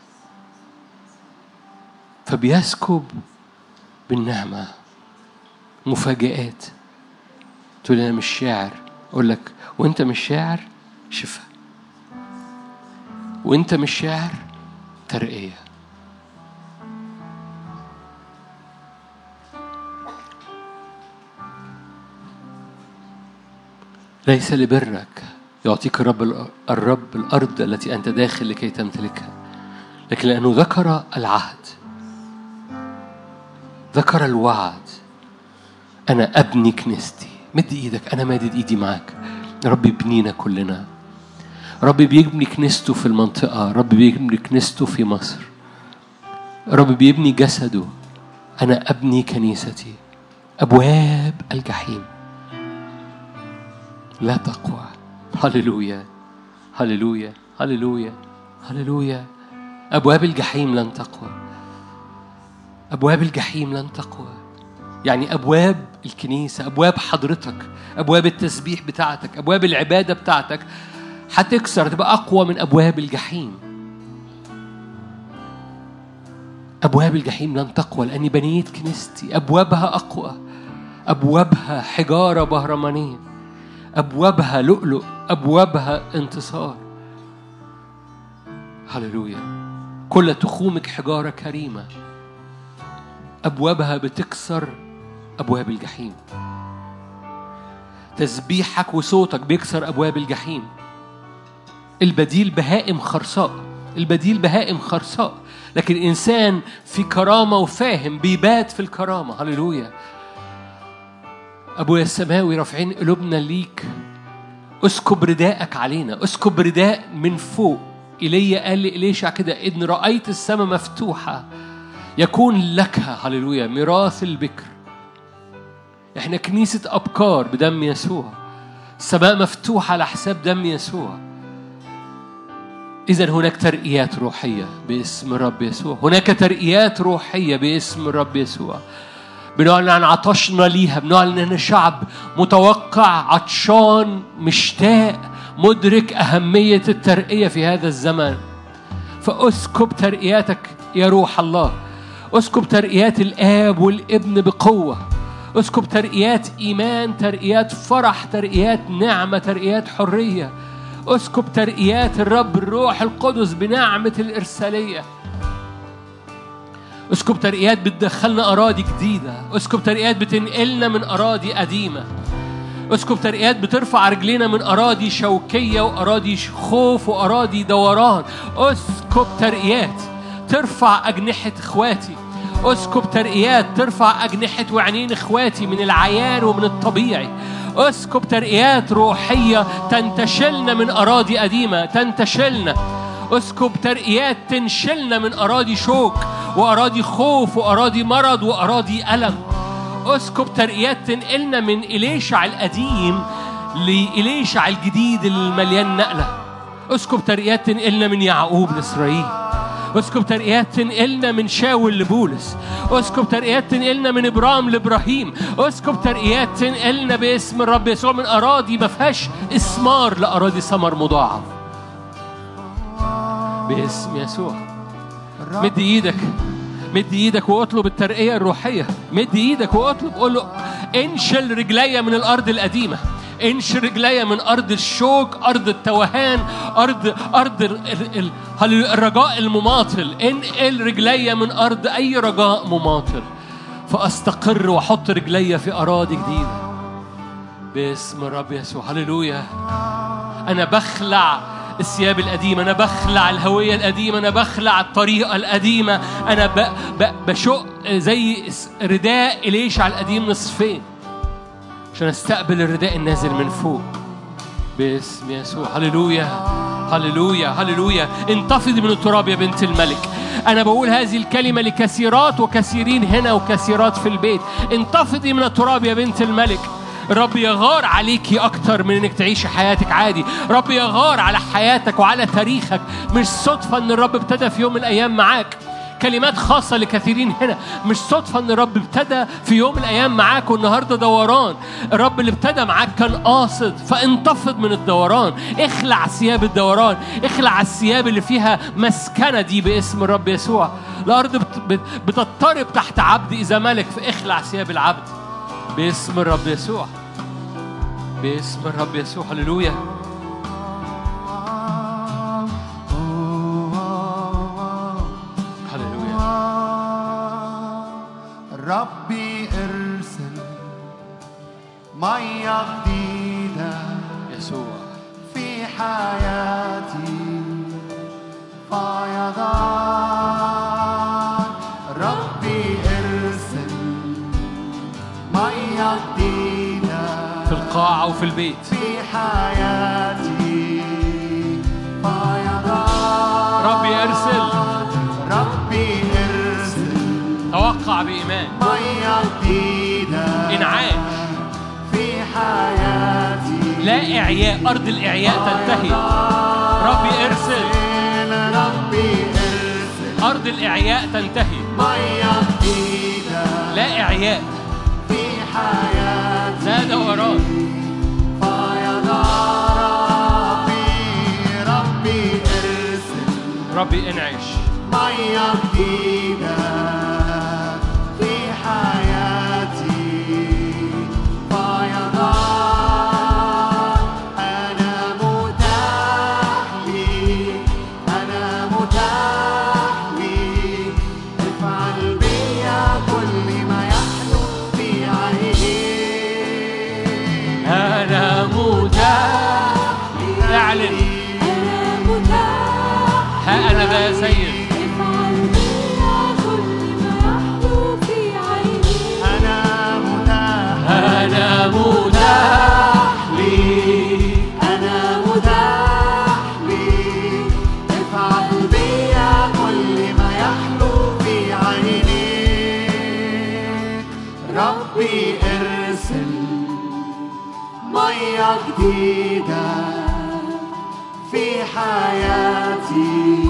[SPEAKER 1] فبيسكب بالنعمة مفاجآت تقول أنا مش شاعر أقول لك وأنت مش شاعر شفاء وأنت مش شاعر ترقية ليس لبرك يعطيك الرب الرب الأرض التي أنت داخل لكي تمتلكها لكن لأنه ذكر العهد ذكر الوعد أنا أبني كنيستي مد إيدك أنا مادد إيدي معاك رب يبنينا كلنا رب بيبني كنيسته في المنطقة رب بيبني كنيسته في مصر رب بيبني جسده أنا أبني كنيستي أبواب الجحيم لا تقوى هللويا هللويا هللويا هللويا أبواب الجحيم لن تقوى أبواب الجحيم لن تقوى يعني أبواب الكنيسة أبواب حضرتك أبواب التسبيح بتاعتك أبواب العبادة بتاعتك هتكسر تبقى أقوى من أبواب الجحيم أبواب الجحيم لن تقوى لأني بنيت كنيستي أبوابها أقوى أبوابها حجارة بهرمانية أبوابها لؤلؤ أبوابها انتصار هللويا كل تخومك حجارة كريمة أبوابها بتكسر أبواب الجحيم تسبيحك وصوتك بيكسر أبواب الجحيم البديل بهائم خرصاء البديل بهائم خرصاء لكن إنسان في كرامة وفاهم بيبات في الكرامة هللويا أبويا السماوي رافعين قلوبنا ليك اسكب رداءك علينا اسكب رداء من فوق إيليا قال لإليشع كده إن رأيت السماء مفتوحة يكون لك هللويا ميراث البكر احنا كنيسة أبكار بدم يسوع السماء مفتوحة على حساب دم يسوع إذا هناك ترقيات روحية باسم الرب يسوع هناك ترقيات روحية باسم الرب يسوع بنعلن عن عطشنا ليها بنعلن ان شعب متوقع عطشان مشتاق مدرك أهمية الترقية في هذا الزمن فأسكب ترقياتك يا روح الله اسكب ترقيات الآب والابن بقوة اسكب ترقيات إيمان ترقيات فرح ترقيات نعمة ترقيات حرية اسكب ترقيات الرب الروح القدس بنعمة الإرسالية اسكب ترقيات بتدخلنا أراضي جديدة اسكب ترقيات بتنقلنا من أراضي قديمة اسكب ترقيات بترفع رجلينا من أراضي شوكية وأراضي خوف وأراضي دوران اسكب ترقيات ترفع أجنحة إخواتي اسكب ترقيات ترفع أجنحة وعينين إخواتي من العيان ومن الطبيعي اسكب ترقيات روحية تنتشلنا من أراضي قديمة تنتشلنا اسكب ترقيات تنشلنا من أراضي شوك وأراضي خوف وأراضي مرض وأراضي ألم اسكب ترقيات تنقلنا من إليشع القديم لإليشع الجديد المليان نقلة اسكب ترقيات تنقلنا من يعقوب لإسرائيل اسكب ترقيات تنقلنا من شاول لبولس اسكب ترقيات تنقلنا من ابرام لابراهيم اسكب ترقيات تنقلنا باسم الرب يسوع من اراضي ما فيهاش اسمار لاراضي ثمر مضاعف باسم يسوع مد ايدك مد ايدك واطلب الترقيه الروحيه مد ايدك واطلب قول له انشل رجليا من الارض القديمه انشل رجليا من ارض الشوك ارض التوهان ارض ارض ال- ال- ال- هللويا، الرجاء المماطل انقل رجليا من ارض اي رجاء مماطل فاستقر واحط رجليا في اراضي جديده باسم الرب يسوع هللويا أنا بخلع الثياب القديمة أنا بخلع الهوية القديمة أنا بخلع الطريقة القديمة أنا ب... ب... بشق زي رداء إليشع القديم نصفين عشان أستقبل الرداء النازل من فوق باسم يسوع هللويا هللويا هللويا انتفضي من التراب يا بنت الملك أنا بقول هذه الكلمة لكثيرات وكثيرين هنا وكثيرات في البيت انتفضي من التراب يا بنت الملك رب يغار عليكي أكتر من إنك تعيشي حياتك عادي رب يغار على حياتك وعلى تاريخك مش صدفة إن الرب ابتدى في يوم من الأيام معاك كلمات خاصة لكثيرين هنا مش صدفة ان الرب ابتدى في يوم من الايام معاك والنهارده دوران الرب اللي ابتدى معاك كان قاصد فانتفض من الدوران اخلع ثياب الدوران اخلع الثياب اللي فيها مسكنة دي باسم الرب يسوع الارض بت- بت- بتضطرب تحت عبد اذا ملك فاخلع ثياب العبد باسم الرب يسوع باسم الرب يسوع هللويا هللويا
[SPEAKER 2] ربي ارسل مية جديدة
[SPEAKER 1] يسوع
[SPEAKER 2] في حياتي فيضان ربي ارسل مية جديدة
[SPEAKER 1] في القاعة وفي البيت
[SPEAKER 2] في حياتي فيضان
[SPEAKER 1] ربي ارسل
[SPEAKER 2] ربي ارسل
[SPEAKER 1] توقع بإيمان
[SPEAKER 2] مية جديدة
[SPEAKER 1] إنعاش
[SPEAKER 2] في حياتي
[SPEAKER 1] لا إعياء أرض الإعياء تنتهي ربي ارسل
[SPEAKER 2] ربي ارسل
[SPEAKER 1] أرض الإعياء تنتهي
[SPEAKER 2] مية جديدة
[SPEAKER 1] لا إعياء
[SPEAKER 2] في حياتي
[SPEAKER 1] لا دوران
[SPEAKER 2] فيضان ربي ربي ارسل
[SPEAKER 1] ربي انعش
[SPEAKER 2] مية جديدة في حياتي فيضان أنا متاح لي أنا متاح لي افعل بيا كل ما يحلو في عيني
[SPEAKER 1] أنا متاح اعلن
[SPEAKER 3] أنا متاح
[SPEAKER 1] ها أنا ذا يا سيد
[SPEAKER 3] افعل بيا كل ما يحلو في عيني
[SPEAKER 2] أنا متاح
[SPEAKER 1] أنا متاح
[SPEAKER 2] لي أنا متاح لي افعل بيا كل ما يحلو في عينيك ربي ارسل مية جديدة في حياتي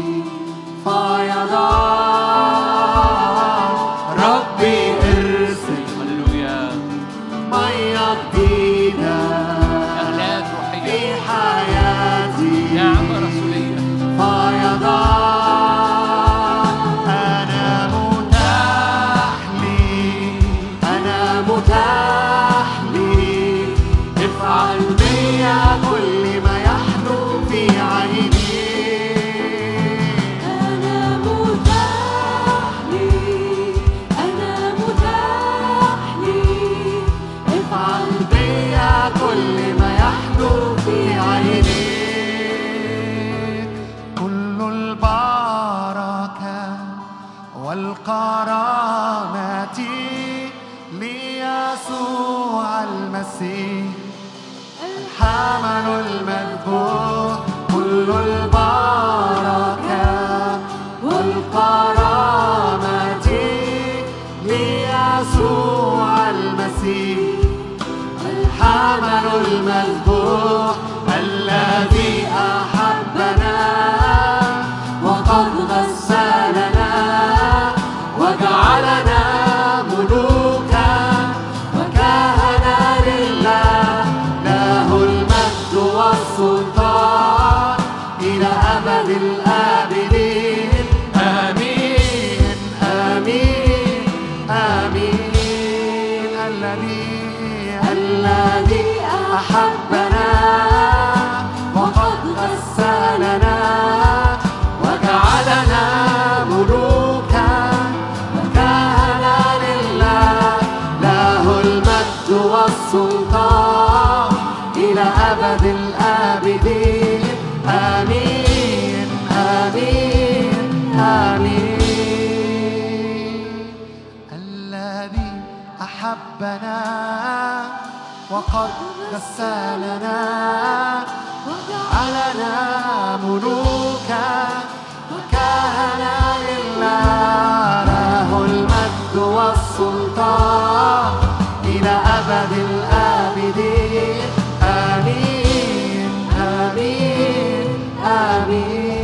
[SPEAKER 2] فيضان ربي ارسل
[SPEAKER 1] هللويا
[SPEAKER 2] مية جديدة
[SPEAKER 1] أغلاد
[SPEAKER 2] في
[SPEAKER 1] روحية
[SPEAKER 2] حياتي
[SPEAKER 1] نعمة رسولية
[SPEAKER 2] فيضان أنا متاح لي أنا متاح لي افعل بيا كل ما يحلو في عيني
[SPEAKER 3] أنا متاح لي أنا متاح لي
[SPEAKER 2] افعل بيا كل ما يحلو في عينيك كل البركة والكرامة ليسوع المسيح الحمل المذبوح كل البركة والكرامة ليسوع يسوع الذي أحبنا وقد غسلنا وجعلنا ملوكا وكهنا لله له المجد والسلطان إلى أبد الآبدين آمين آمين آمين الذي الذي أحبنا وقد غسلنا وجعلنا ملوكا وكهنا لله له المجد والسلطان إلى أبد الآبدين آمين آمين آمين الذي أحبنا وقد غسلنا وجعلنا ملوكا وكهنا لله له المجد والسلطان إلى أبد الآبدين آمين آمين آمين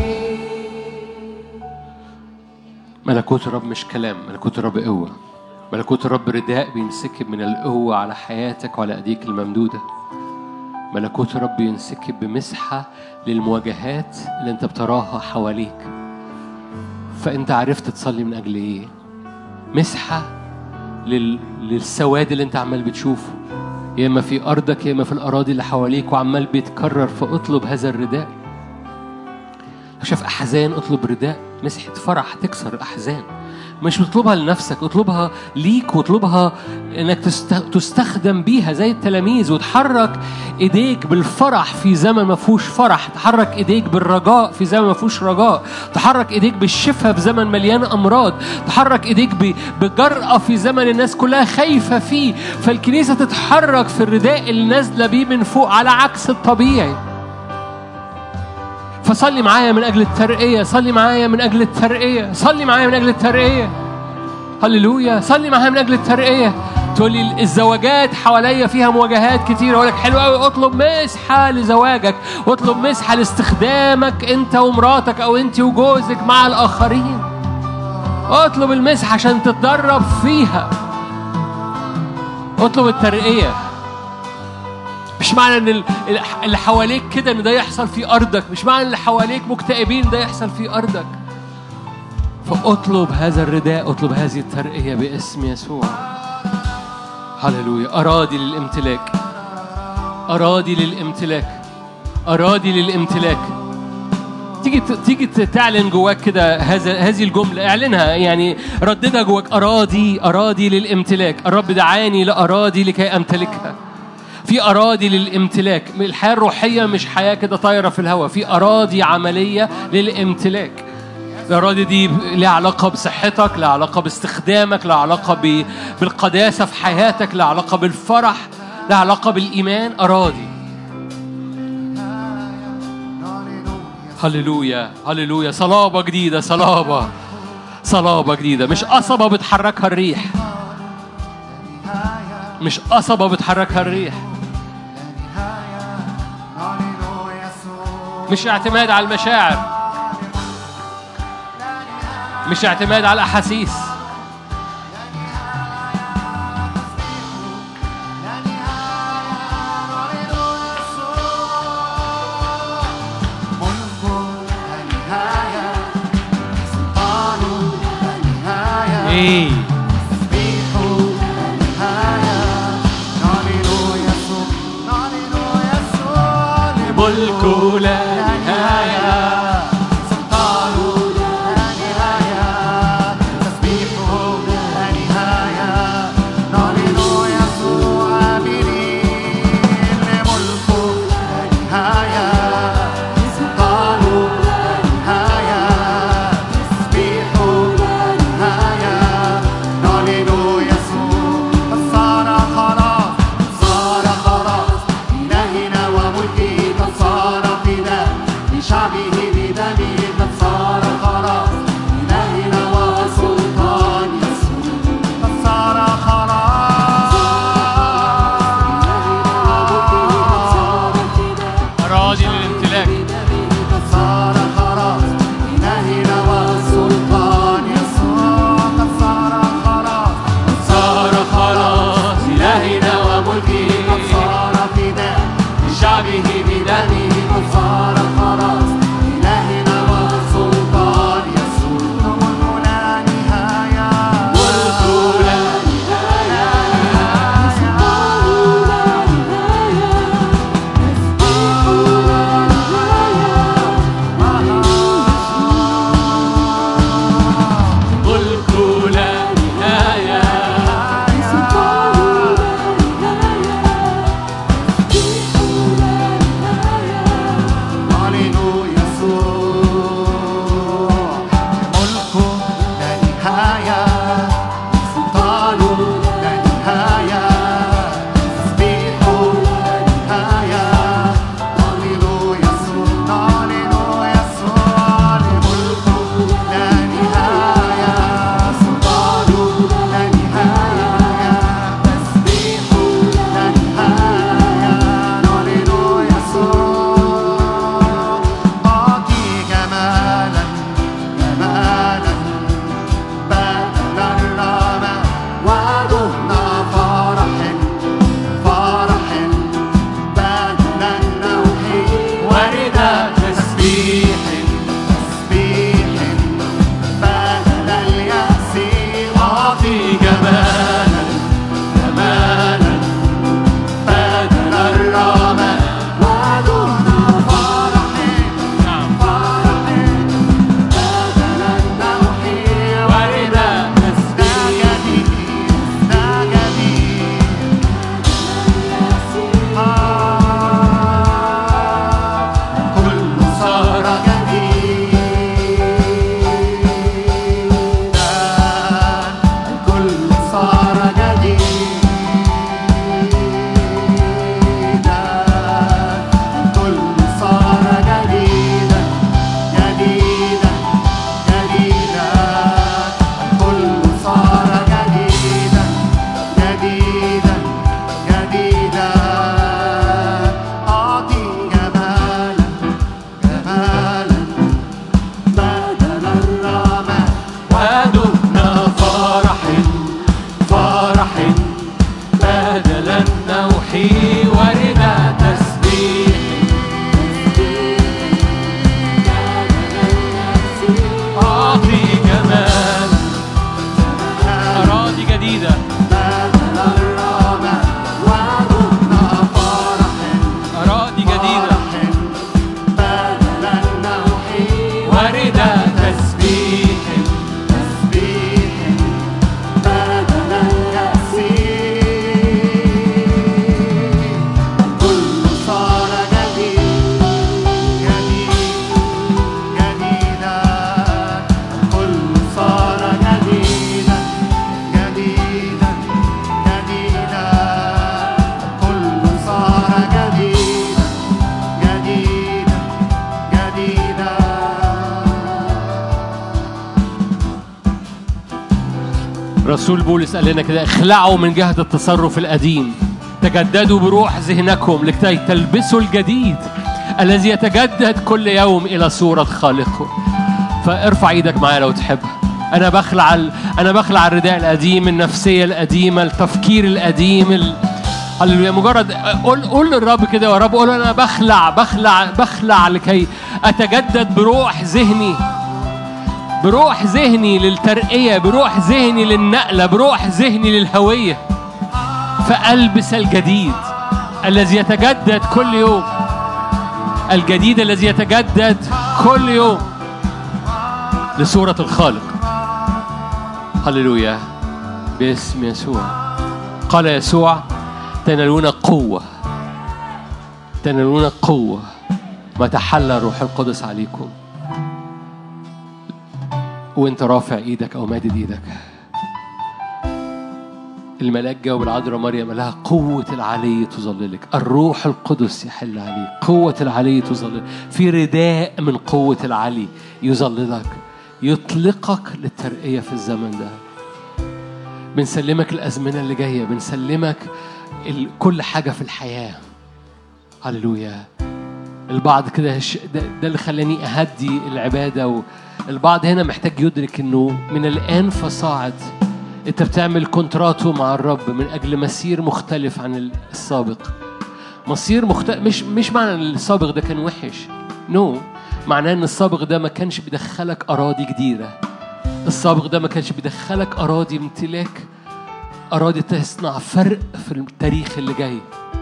[SPEAKER 1] ملكوت الرب مش كلام ملكوت الرب قوة ملكوت الرب رداء بينسكب من القوة على حياتك وعلى أيديك الممدودة ملكوت الرب ينسكب بمسحة للمواجهات اللي انت بتراها حواليك فانت عرفت تصلي من أجل ايه مسحة لل... للسواد اللي انت عمال بتشوفه يا اما في ارضك يا اما في الاراضي اللي حواليك وعمال بيتكرر فاطلب هذا الرداء لو شاف احزان اطلب رداء مسحه فرح تكسر الاحزان مش تطلبها لنفسك اطلبها ليك واطلبها انك تست- تستخدم بيها زي التلاميذ وتحرك ايديك بالفرح في زمن ما فيهوش فرح تحرك ايديك بالرجاء في زمن ما فيهوش رجاء تحرك ايديك بالشفاء في زمن مليان امراض تحرك ايديك ب- بجرأة في زمن الناس كلها خايفة فيه فالكنيسة تتحرك في الرداء اللي نازلة بيه من فوق على عكس الطبيعي فصلي معايا من أجل الترقية صلي معايا من أجل الترقية صلي معايا من أجل الترقية هللويا صلي معايا من أجل الترقية تقول لي الزواجات حواليا فيها مواجهات كتير أقول لك حلو قوي اطلب مسحة لزواجك واطلب مسحة لاستخدامك أنت ومراتك أو أنت وجوزك مع الآخرين اطلب المسحة عشان تتدرب فيها اطلب الترقية مش معنى ان ال- ال- اللي حواليك كده ان ده يحصل في ارضك مش معنى اللي حواليك مكتئبين ده يحصل في ارضك فاطلب هذا الرداء اطلب هذه الترقية باسم يسوع هللويا اراضي للامتلاك اراضي للامتلاك اراضي للامتلاك تيجي تيجي تعلن جواك كده هذا هذه الجمله اعلنها يعني رددها جواك اراضي اراضي للامتلاك الرب دعاني لاراضي لكي امتلكها في اراضي للامتلاك الحياه الروحيه مش حياه كده طايره في الهواء في اراضي عمليه للامتلاك الأراضي دي لها علاقة بصحتك لها علاقة باستخدامك لها علاقة ب- بالقداسة في حياتك لها علاقة بالفرح لها علاقة بالإيمان أراضي هللويا هللويا صلابة جديدة صلابة صلابة جديدة مش قصبة بتحركها الريح مش قصبة بتحركها الريح مش اعتماد على المشاعر مش اعتماد على الأحاسيس إيه ملك لا نهاية
[SPEAKER 2] صار خلاص صار خلاص إلهنا وملكه قد صار فداء لشعبه بدمه قد صار خلاص إلهنا وسلطان يسوع قد صار خلاص
[SPEAKER 1] رسول بولس قال لنا كده اخلعوا من جهة التصرف القديم تجددوا بروح ذهنكم لكي تلبسوا الجديد الذي يتجدد كل يوم إلى صورة خالقه فارفع ايدك معايا لو تحب انا بخلع ال... انا بخلع الرداء القديم النفسيه القديمه التفكير القديم ال... هللويا مجرد قول قول للرب كده يا رب قول انا بخلع بخلع بخلع لكي اتجدد بروح ذهني بروح ذهني للترقيه بروح ذهني للنقله بروح ذهني للهويه فالبس الجديد الذي يتجدد كل يوم الجديد الذي يتجدد كل يوم لصورة الخالق هللويا باسم يسوع قال يسوع تنالون قوة تنالون قوة ما تحلى الروح القدس عليكم وانت رافع ايدك او مادد ايدك الملاك جاوب العذراء مريم قال لها قوة العلي تظللك الروح القدس يحل عليك قوة العلي تظللك في رداء من قوة العلي يظللك يطلقك للترقية في الزمن ده بنسلمك الأزمنة اللي جاية بنسلمك ال- كل حاجة في الحياة هللويا البعض كده ش- ده, ده اللي خلاني أهدي العبادة والبعض هنا محتاج يدرك إنه من الآن فصاعد أنت بتعمل كونتراتو مع الرب من أجل مسير مختلف عن السابق مصير مختلف مش مش معنى ان السابق ده كان وحش نو no. معناه ان السابق ده ما كانش بيدخلك اراضي جديده السابق ده ما كانش بيدخلك اراضي امتلاك اراضي تصنع فرق في التاريخ اللي جاي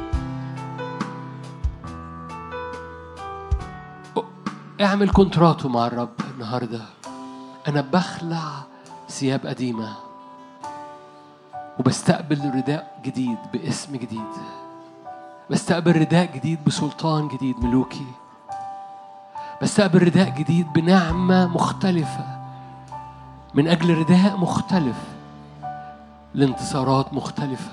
[SPEAKER 1] اعمل كونتراتو مع الرب النهارده انا بخلع ثياب قديمه وبستقبل رداء جديد باسم جديد بستقبل رداء جديد بسلطان جديد ملوكي بستقبل رداء جديد بنعمة مختلفة من أجل رداء مختلف لانتصارات مختلفة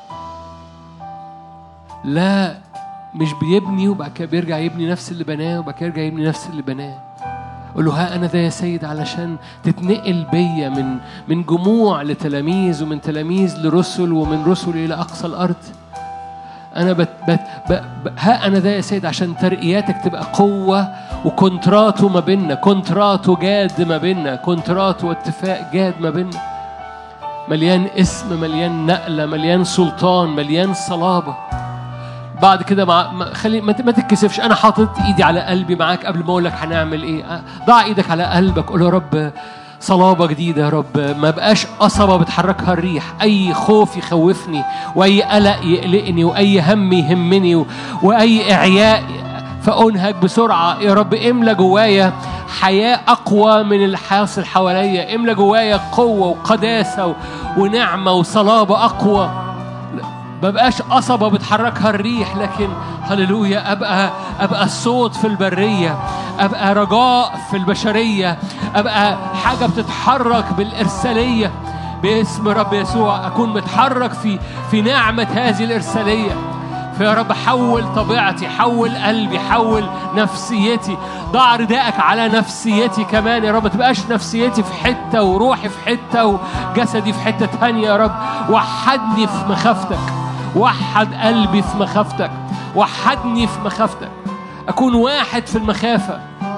[SPEAKER 1] لا مش بيبني وبعد كده بيرجع يبني نفس اللي بناه وبعد كده يرجع يبني نفس اللي بناه قول له ها انا ده يا سيد علشان تتنقل بيا من من جموع لتلاميذ ومن تلاميذ لرسل ومن رسل الى اقصى الارض انا بت بت ب ب ها انا ده يا سيد عشان ترقياتك تبقى قوه وكونتراتو ما بيننا كونتراتو جاد ما بيننا كونتراتو واتفاق جاد ما بيننا مليان اسم مليان نقله مليان سلطان مليان صلابه بعد كده مع ما- خلي ما ت- ما تتكسفش انا حاطط ايدي على قلبي معاك قبل ما اقول لك هنعمل ايه أه، ضع ايدك على قلبك قول يا رب صلابة جديدة يا رب ما بقاش قصبة بتحركها الريح أي خوف يخوفني وأي قلق يقلقني وأي هم يهمني و- وأي إعياء فأنهك بسرعة يا رب املى جوايا حياة أقوى من الحاصل حواليا املى جوايا قوة وقداسة و- ونعمة وصلابة أقوى ما بقاش قصبة بتحركها الريح لكن هللويا أبقى أبقى صوت في البرية أبقى رجاء في البشرية أبقى حاجة بتتحرك بالإرسالية باسم رب يسوع أكون متحرك في في نعمة هذه الإرسالية فيا رب حول طبيعتي حول قلبي حول نفسيتي ضع رداءك على نفسيتي كمان يا رب ما تبقاش نفسيتي في حتة وروحي في حتة وجسدي في حتة تانية يا رب وحدني في مخافتك وحد قلبي في مخافتك وحدني في مخافتك أكون واحد في المخافة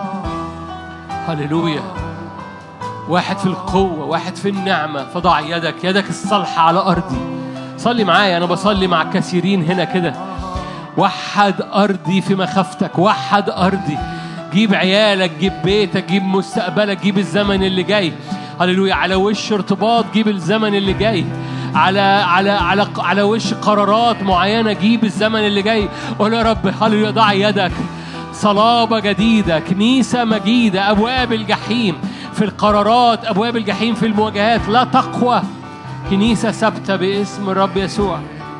[SPEAKER 1] هللويا واحد في القوة واحد في النعمة فضع يدك يدك الصالحة على أرضي صلي معايا أنا بصلي مع كثيرين هنا كده وحد أرضي في مخافتك وحد أرضي جيب عيالك جيب بيتك جيب مستقبلك جيب الزمن اللي جاي هللويا على وش ارتباط جيب الزمن اللي جاي على على على على وش قرارات معينه جيب الزمن اللي جاي قول يا رب هللويا ضع يدك صلابة جديدة كنيسة مجيدة أبواب الجحيم في القرارات أبواب الجحيم في المواجهات لا تقوى كنيسة ثابتة باسم الرب يسوع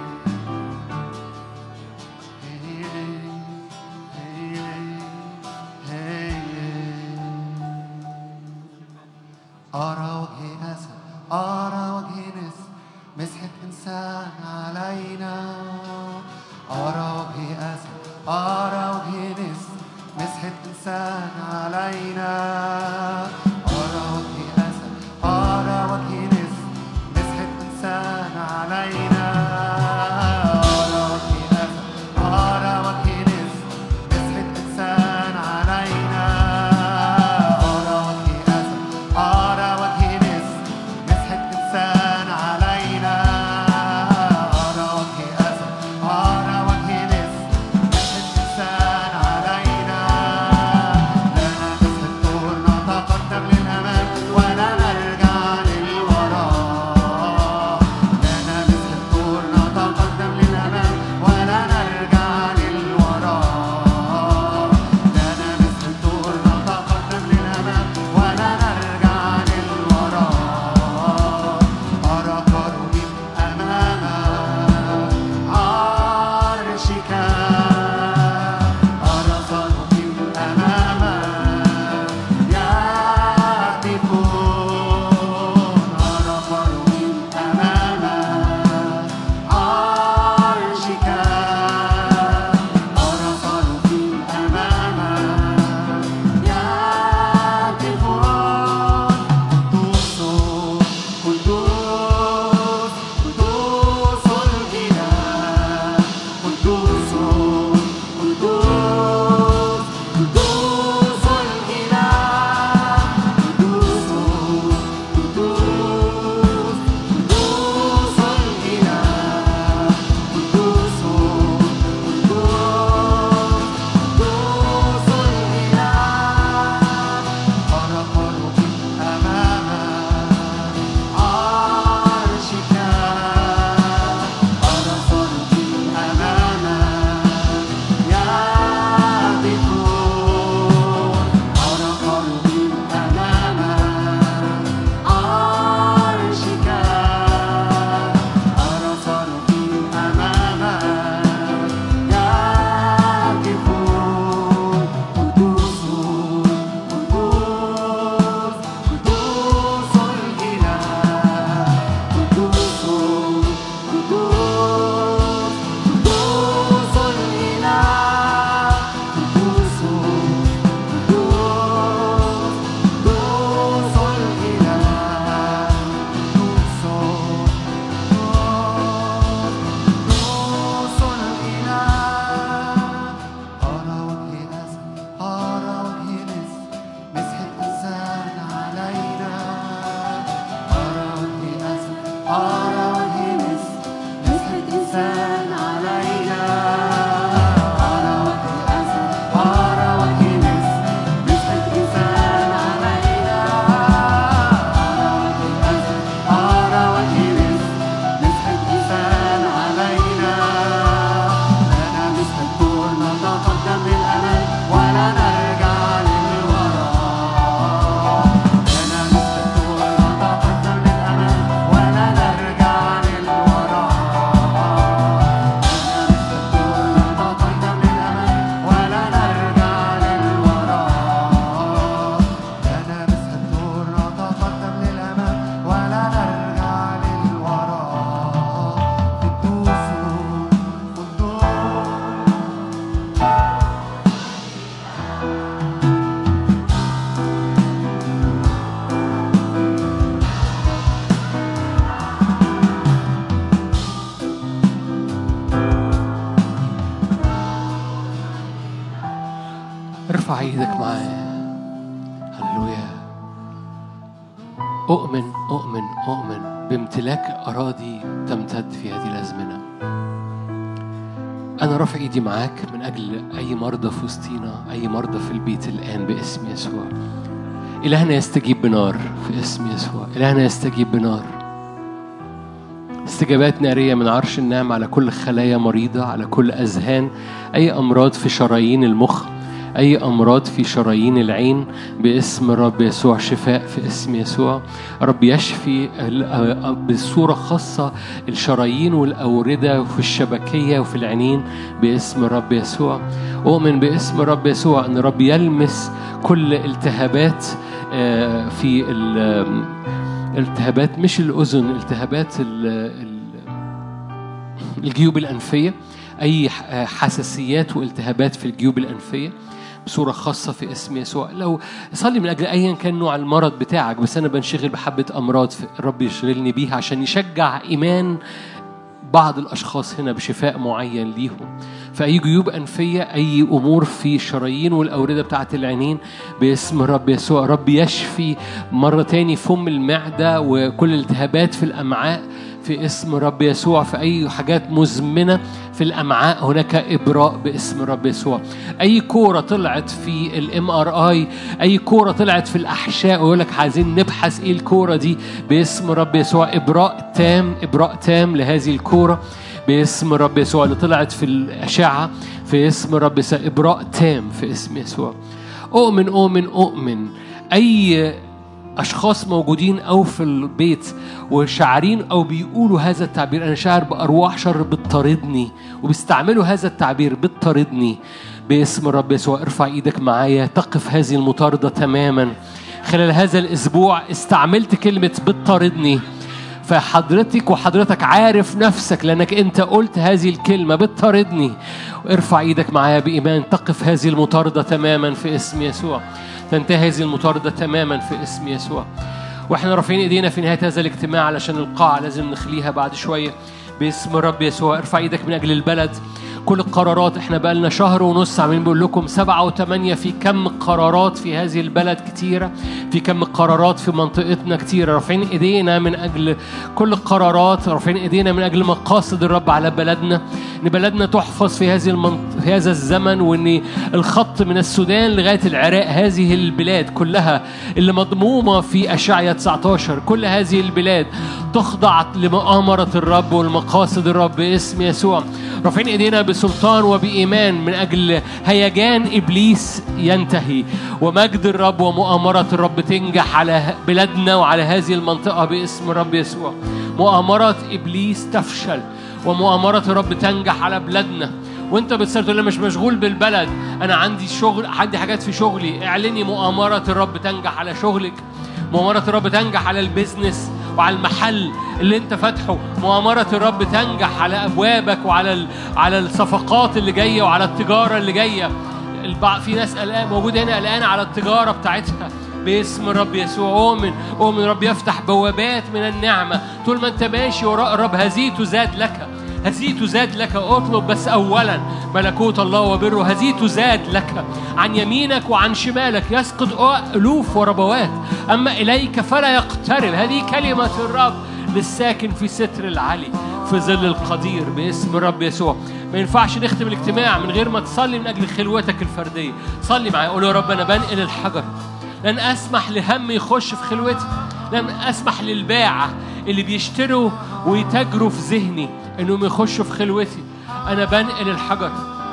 [SPEAKER 2] أرى وجه أسد أرى وجه نسر مسحة إنسان علينا أرى وجه أسد أرى وجه نسر مسحة إنسان علينا أرى وجه أسد أرى وجه نسر
[SPEAKER 1] أؤمن أؤمن أؤمن بامتلاك أراضي تمتد في هذه الأزمنة أنا رافع إيدي معاك من أجل أي مرضى في وسطينا أي مرضى في البيت الآن باسم يسوع إلهنا يستجيب بنار في اسم يسوع إلهنا يستجيب بنار استجابات نارية من عرش النعم على كل خلايا مريضة على كل أذهان أي أمراض في شرايين المخ أي أمراض في شرايين العين باسم الرب يسوع شفاء في اسم يسوع رب يشفي ال- بصورة خاصة الشرايين والأوردة وفي الشبكية وفي العينين باسم الرب يسوع أؤمن باسم الرب يسوع أن الرب يلمس كل التهابات آه، في ال- التهابات مش الأذن التهابات ال- ال- الجيوب الأنفية أي ح- حساسيات والتهابات في الجيوب الأنفية بصورة خاصة في اسم يسوع لو صلي من أجل أيا كان نوع المرض بتاعك بس أنا بنشغل بحبة أمراض في الرب يشغلني بيها عشان يشجع إيمان بعض الأشخاص هنا بشفاء معين ليهم فأي جيوب أنفية أي أمور في الشرايين والأوردة بتاعة العينين باسم الرب يسوع رب يشفي مرة تاني فم المعدة وكل الالتهابات في الأمعاء في اسم رب يسوع في أي حاجات مزمنة في الأمعاء هناك إبراء باسم رب يسوع أي كورة طلعت في الام ار اي أي كورة طلعت في الأحشاء ويقول لك عايزين نبحث إيه الكورة دي باسم رب يسوع إبراء تام إبراء تام لهذه الكورة باسم رب يسوع اللي طلعت في الأشعة في اسم رب يسوع إبراء تام في اسم يسوع أؤمن أؤمن أؤمن أي أشخاص موجودين أو في البيت وشاعرين أو بيقولوا هذا التعبير أنا شاعر بأرواح شر بتطاردني وبيستعملوا هذا التعبير بتطاردني باسم الرب يسوع ارفع ايدك معايا تقف هذه المطاردة تماما خلال هذا الأسبوع استعملت كلمة بتطاردني فحضرتك وحضرتك عارف نفسك لأنك أنت قلت هذه الكلمة بتطاردني ارفع ايدك معايا بإيمان تقف هذه المطاردة تماما في اسم يسوع تنتهي هذه المطاردة تماما في اسم يسوع واحنا رافعين ايدينا في نهاية هذا الاجتماع علشان القاعة لازم نخليها بعد شوية باسم الرب يسوع ارفع ايدك من أجل البلد كل القرارات احنا بقالنا شهر ونص عاملين بقول لكم سبعة وثمانية في كم قرارات في هذه البلد كتيرة في كم قرارات في منطقتنا كتيرة رافعين ايدينا من اجل كل القرارات رافعين ايدينا من اجل مقاصد الرب على بلدنا ان بلدنا تحفظ في هذه المنط... في هذا الزمن وان الخط من السودان لغايه العراق هذه البلاد كلها اللي مضمومه في اشعيا 19 كل هذه البلاد تخضع لمؤامره الرب والمقاصد الرب باسم يسوع رافعين ايدينا بسلطان وبايمان من اجل هيجان ابليس ينتهي ومجد الرب ومؤامره الرب تنجح على بلادنا وعلى هذه المنطقه باسم الرب يسوع مؤامرات ابليس تفشل ومؤامرة الرب تنجح على بلادنا وانت بتصير تقول أنا مش مشغول بالبلد انا عندي شغل عندي حاجات في شغلي اعلني مؤامرة الرب تنجح على شغلك مؤامرة الرب تنجح على البيزنس وعلى المحل اللي انت فاتحه مؤامرة الرب تنجح على ابوابك وعلى ال... على الصفقات اللي جاية وعلى التجارة اللي جاية البع... في ناس قلقان موجودة هنا قلقانة على التجارة بتاعتها باسم الرب يسوع أؤمن أؤمن الرب يفتح بوابات من النعمة طول ما أنت ماشي وراء الرب هذه تزاد لك هذه تزاد لك اطلب بس أولا ملكوت الله وبره هذه تزاد لك عن يمينك وعن شمالك يسقط ألوف وربوات أما إليك فلا يقترب هذه كلمة الرب للساكن في ستر العلي في ظل القدير باسم الرب يسوع ما ينفعش نختم الاجتماع من غير ما تصلي من أجل خلوتك الفردية صلي معايا قول يا رب أنا بنقل الحجر لن أسمح لهم يخش في خلوتي لن أسمح للباعة اللي بيشتروا ويتاجروا في ذهني إنهم يخشوا في خلوتي أنا بنقل الحجر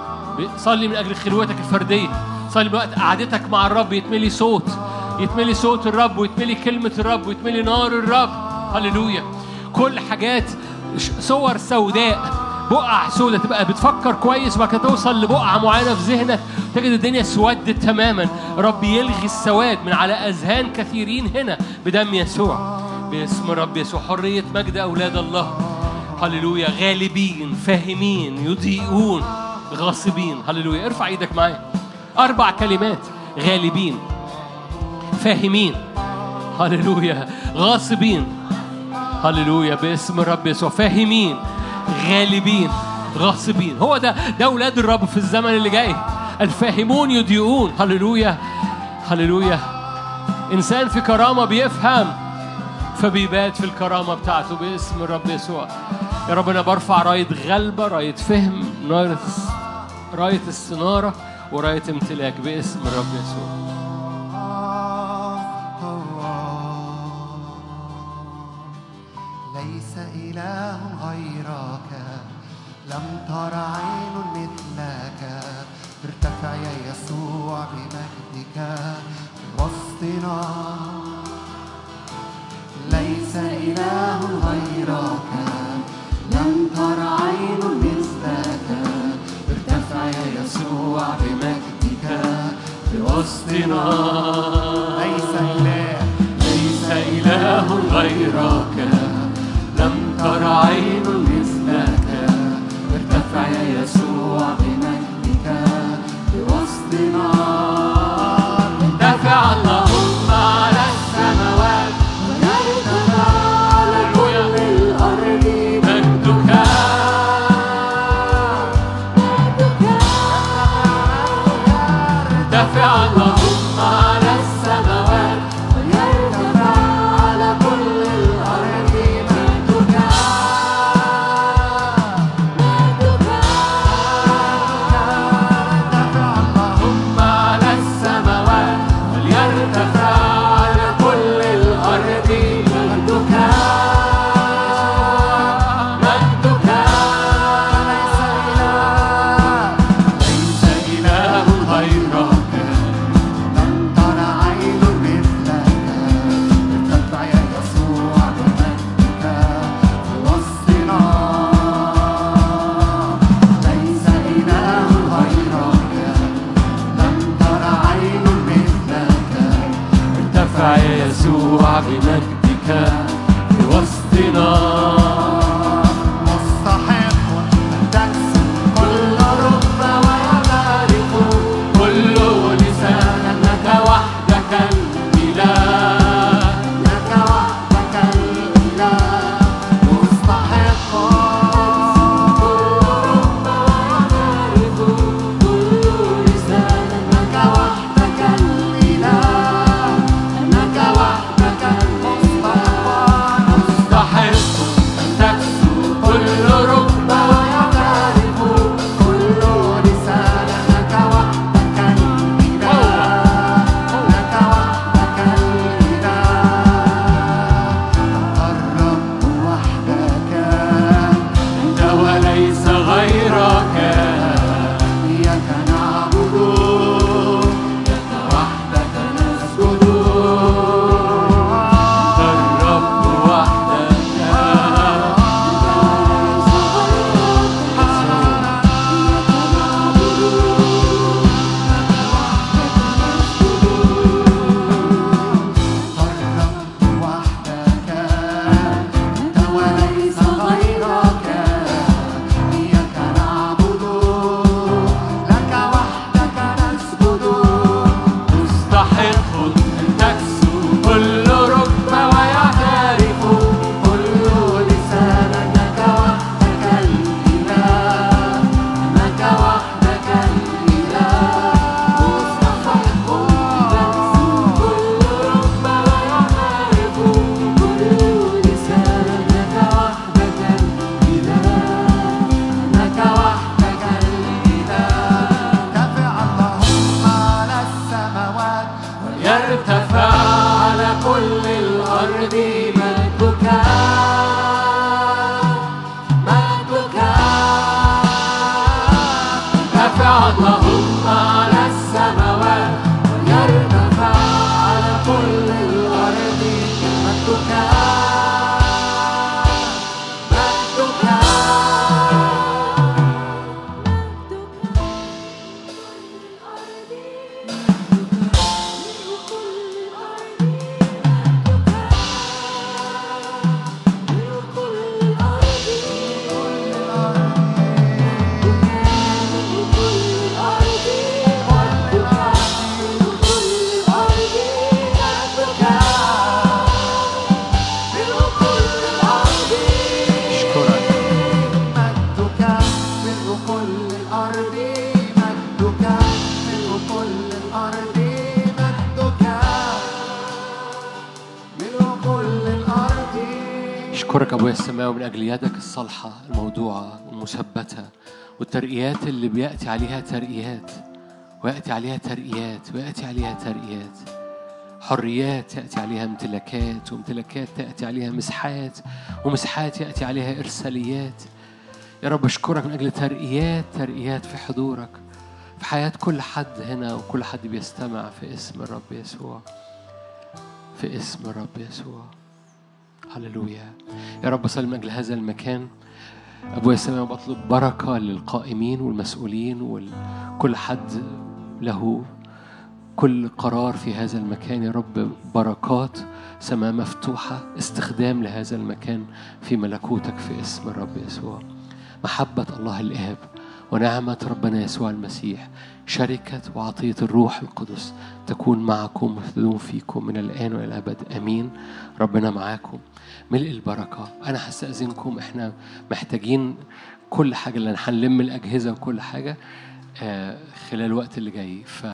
[SPEAKER 1] صلي من أجل خلوتك الفردية صلي بوقت قعدتك مع الرب يتملي صوت يتملي صوت الرب ويتملي كلمة الرب ويتملي نار الرب هللويا كل حاجات صور سوداء بقع سودة تبقى بتفكر كويس وبعد كده توصل لبقعة معينة في ذهنك تجد الدنيا سودت تماما رب يلغي السواد من على أذهان كثيرين هنا بدم يسوع باسم رب يسوع حرية مجد أولاد الله هللويا غالبين فاهمين يضيئون غاصبين هللويا ارفع ايدك معايا أربع كلمات غالبين فاهمين هللويا غاصبين هللويا باسم الرب يسوع فاهمين غالبين غاصبين هو ده ده اولاد الرب في الزمن اللي جاي الفاهمون يضيئون هللويا هللويا انسان في كرامه بيفهم فبيبات في الكرامة بتاعته باسم الرب يسوع يا رب أنا برفع راية غلبة راية فهم راية راية استنارة وراية امتلاك باسم الرب يسوع
[SPEAKER 2] ليس إله غيرك لم تر عين مثلك ارتفع يا يسوع بمجدك في وسطنا ليس إله غيرك لم تر عين مثلك ارتفع يا يسوع بمجدك في وسطنا ليس إله
[SPEAKER 1] ليس إله غيرك لم تر عين مثلك
[SPEAKER 2] ارتفع يا يسوع بمجدك في وسطنا
[SPEAKER 1] ارتفع اللهم على السماوات
[SPEAKER 2] ويرتفع على كل الأرض
[SPEAKER 1] مجدك ارتفع اللهم على السماوات
[SPEAKER 2] ويرتفع على كل الأرض مجدك ارتفع اللهم
[SPEAKER 1] على السماوات وليرتفع على كل الأرض مجدك مجدك
[SPEAKER 2] ليس إله
[SPEAKER 1] ليس إله غيرك
[SPEAKER 2] لم تر عين مثلك ارتفع يا يسوع بمجدك في وسطنا ليس إله غيرك لم تر عين مثلك
[SPEAKER 1] ارتفع يا يسوع بمجدك في وسطنا
[SPEAKER 2] مستحق أن تكسب كل ركبة ويعترف
[SPEAKER 1] كل لسان أنك وحدك الإله
[SPEAKER 2] لك وحدك الإله مستحق لك وحدك الإله لك وحدك المستحق
[SPEAKER 1] مستحق أن تكسو كل ركبة
[SPEAKER 2] ويعترف كل لسان لك وحدك الإله لك وحدك الإله الرب وحدك
[SPEAKER 1] أنت وليس غيرك
[SPEAKER 2] إياك نعبد وحدك نسجد
[SPEAKER 1] أنت الرب وحدك
[SPEAKER 2] الرب وحدك أنت وليس غيرك إياك نعبد لك وحدك نسجد
[SPEAKER 1] مستحق أن تكسو كل ركبة ويعترف
[SPEAKER 2] كل لسان لك وحدك الإله لك وحدك الإله مستحق كل ركبة ويعترف كل لسان لك وحدك الإله لك وحدك الإله ارتفع اللهم على السماوات
[SPEAKER 1] يرتفع على كل الأرض
[SPEAKER 2] مجدك مجدك
[SPEAKER 1] ارتفع اللهم على السماوات
[SPEAKER 2] يرتفع على كل الأرض مجدك مجدك
[SPEAKER 1] أشكرك
[SPEAKER 2] مجدك ملء كل الأرض مجدك ملء كل الأرض مجدك ملء كل الأرض
[SPEAKER 1] أشكرك أبويا السماوي من أجل يدك الصالحة الموضوعة المثبتة والترقيات اللي بيأتي عليها ترقيات ويأتي عليها ترقيات ويأتي عليها ترقيات حريات يأتي عليها امتلاكات وامتلاكات تأتي عليها مسحات ومسحات يأتي عليها إرساليات يا رب أشكرك من أجل ترقيات ترقيات في حضورك في حياة كل حد هنا وكل حد بيستمع في اسم الرب يسوع في اسم الرب يسوع هللويا يا رب صل من أجل هذا المكان أبويا السماء بطلب بركة للقائمين والمسؤولين وكل حد له كل قرار في هذا المكان يا رب بركات سماء مفتوحة استخدام لهذا المكان في ملكوتك في اسم الرب يسوع محبة الله الآب ونعمة ربنا يسوع المسيح شركة وعطية الروح القدس تكون معكم وتدوم فيكم من الآن وإلى الأبد أمين ربنا معاكم ملء البركة أنا هستأذنكم إحنا محتاجين كل حاجة لأن هنلم الأجهزة وكل حاجة آه، خلال الوقت اللي جاي ف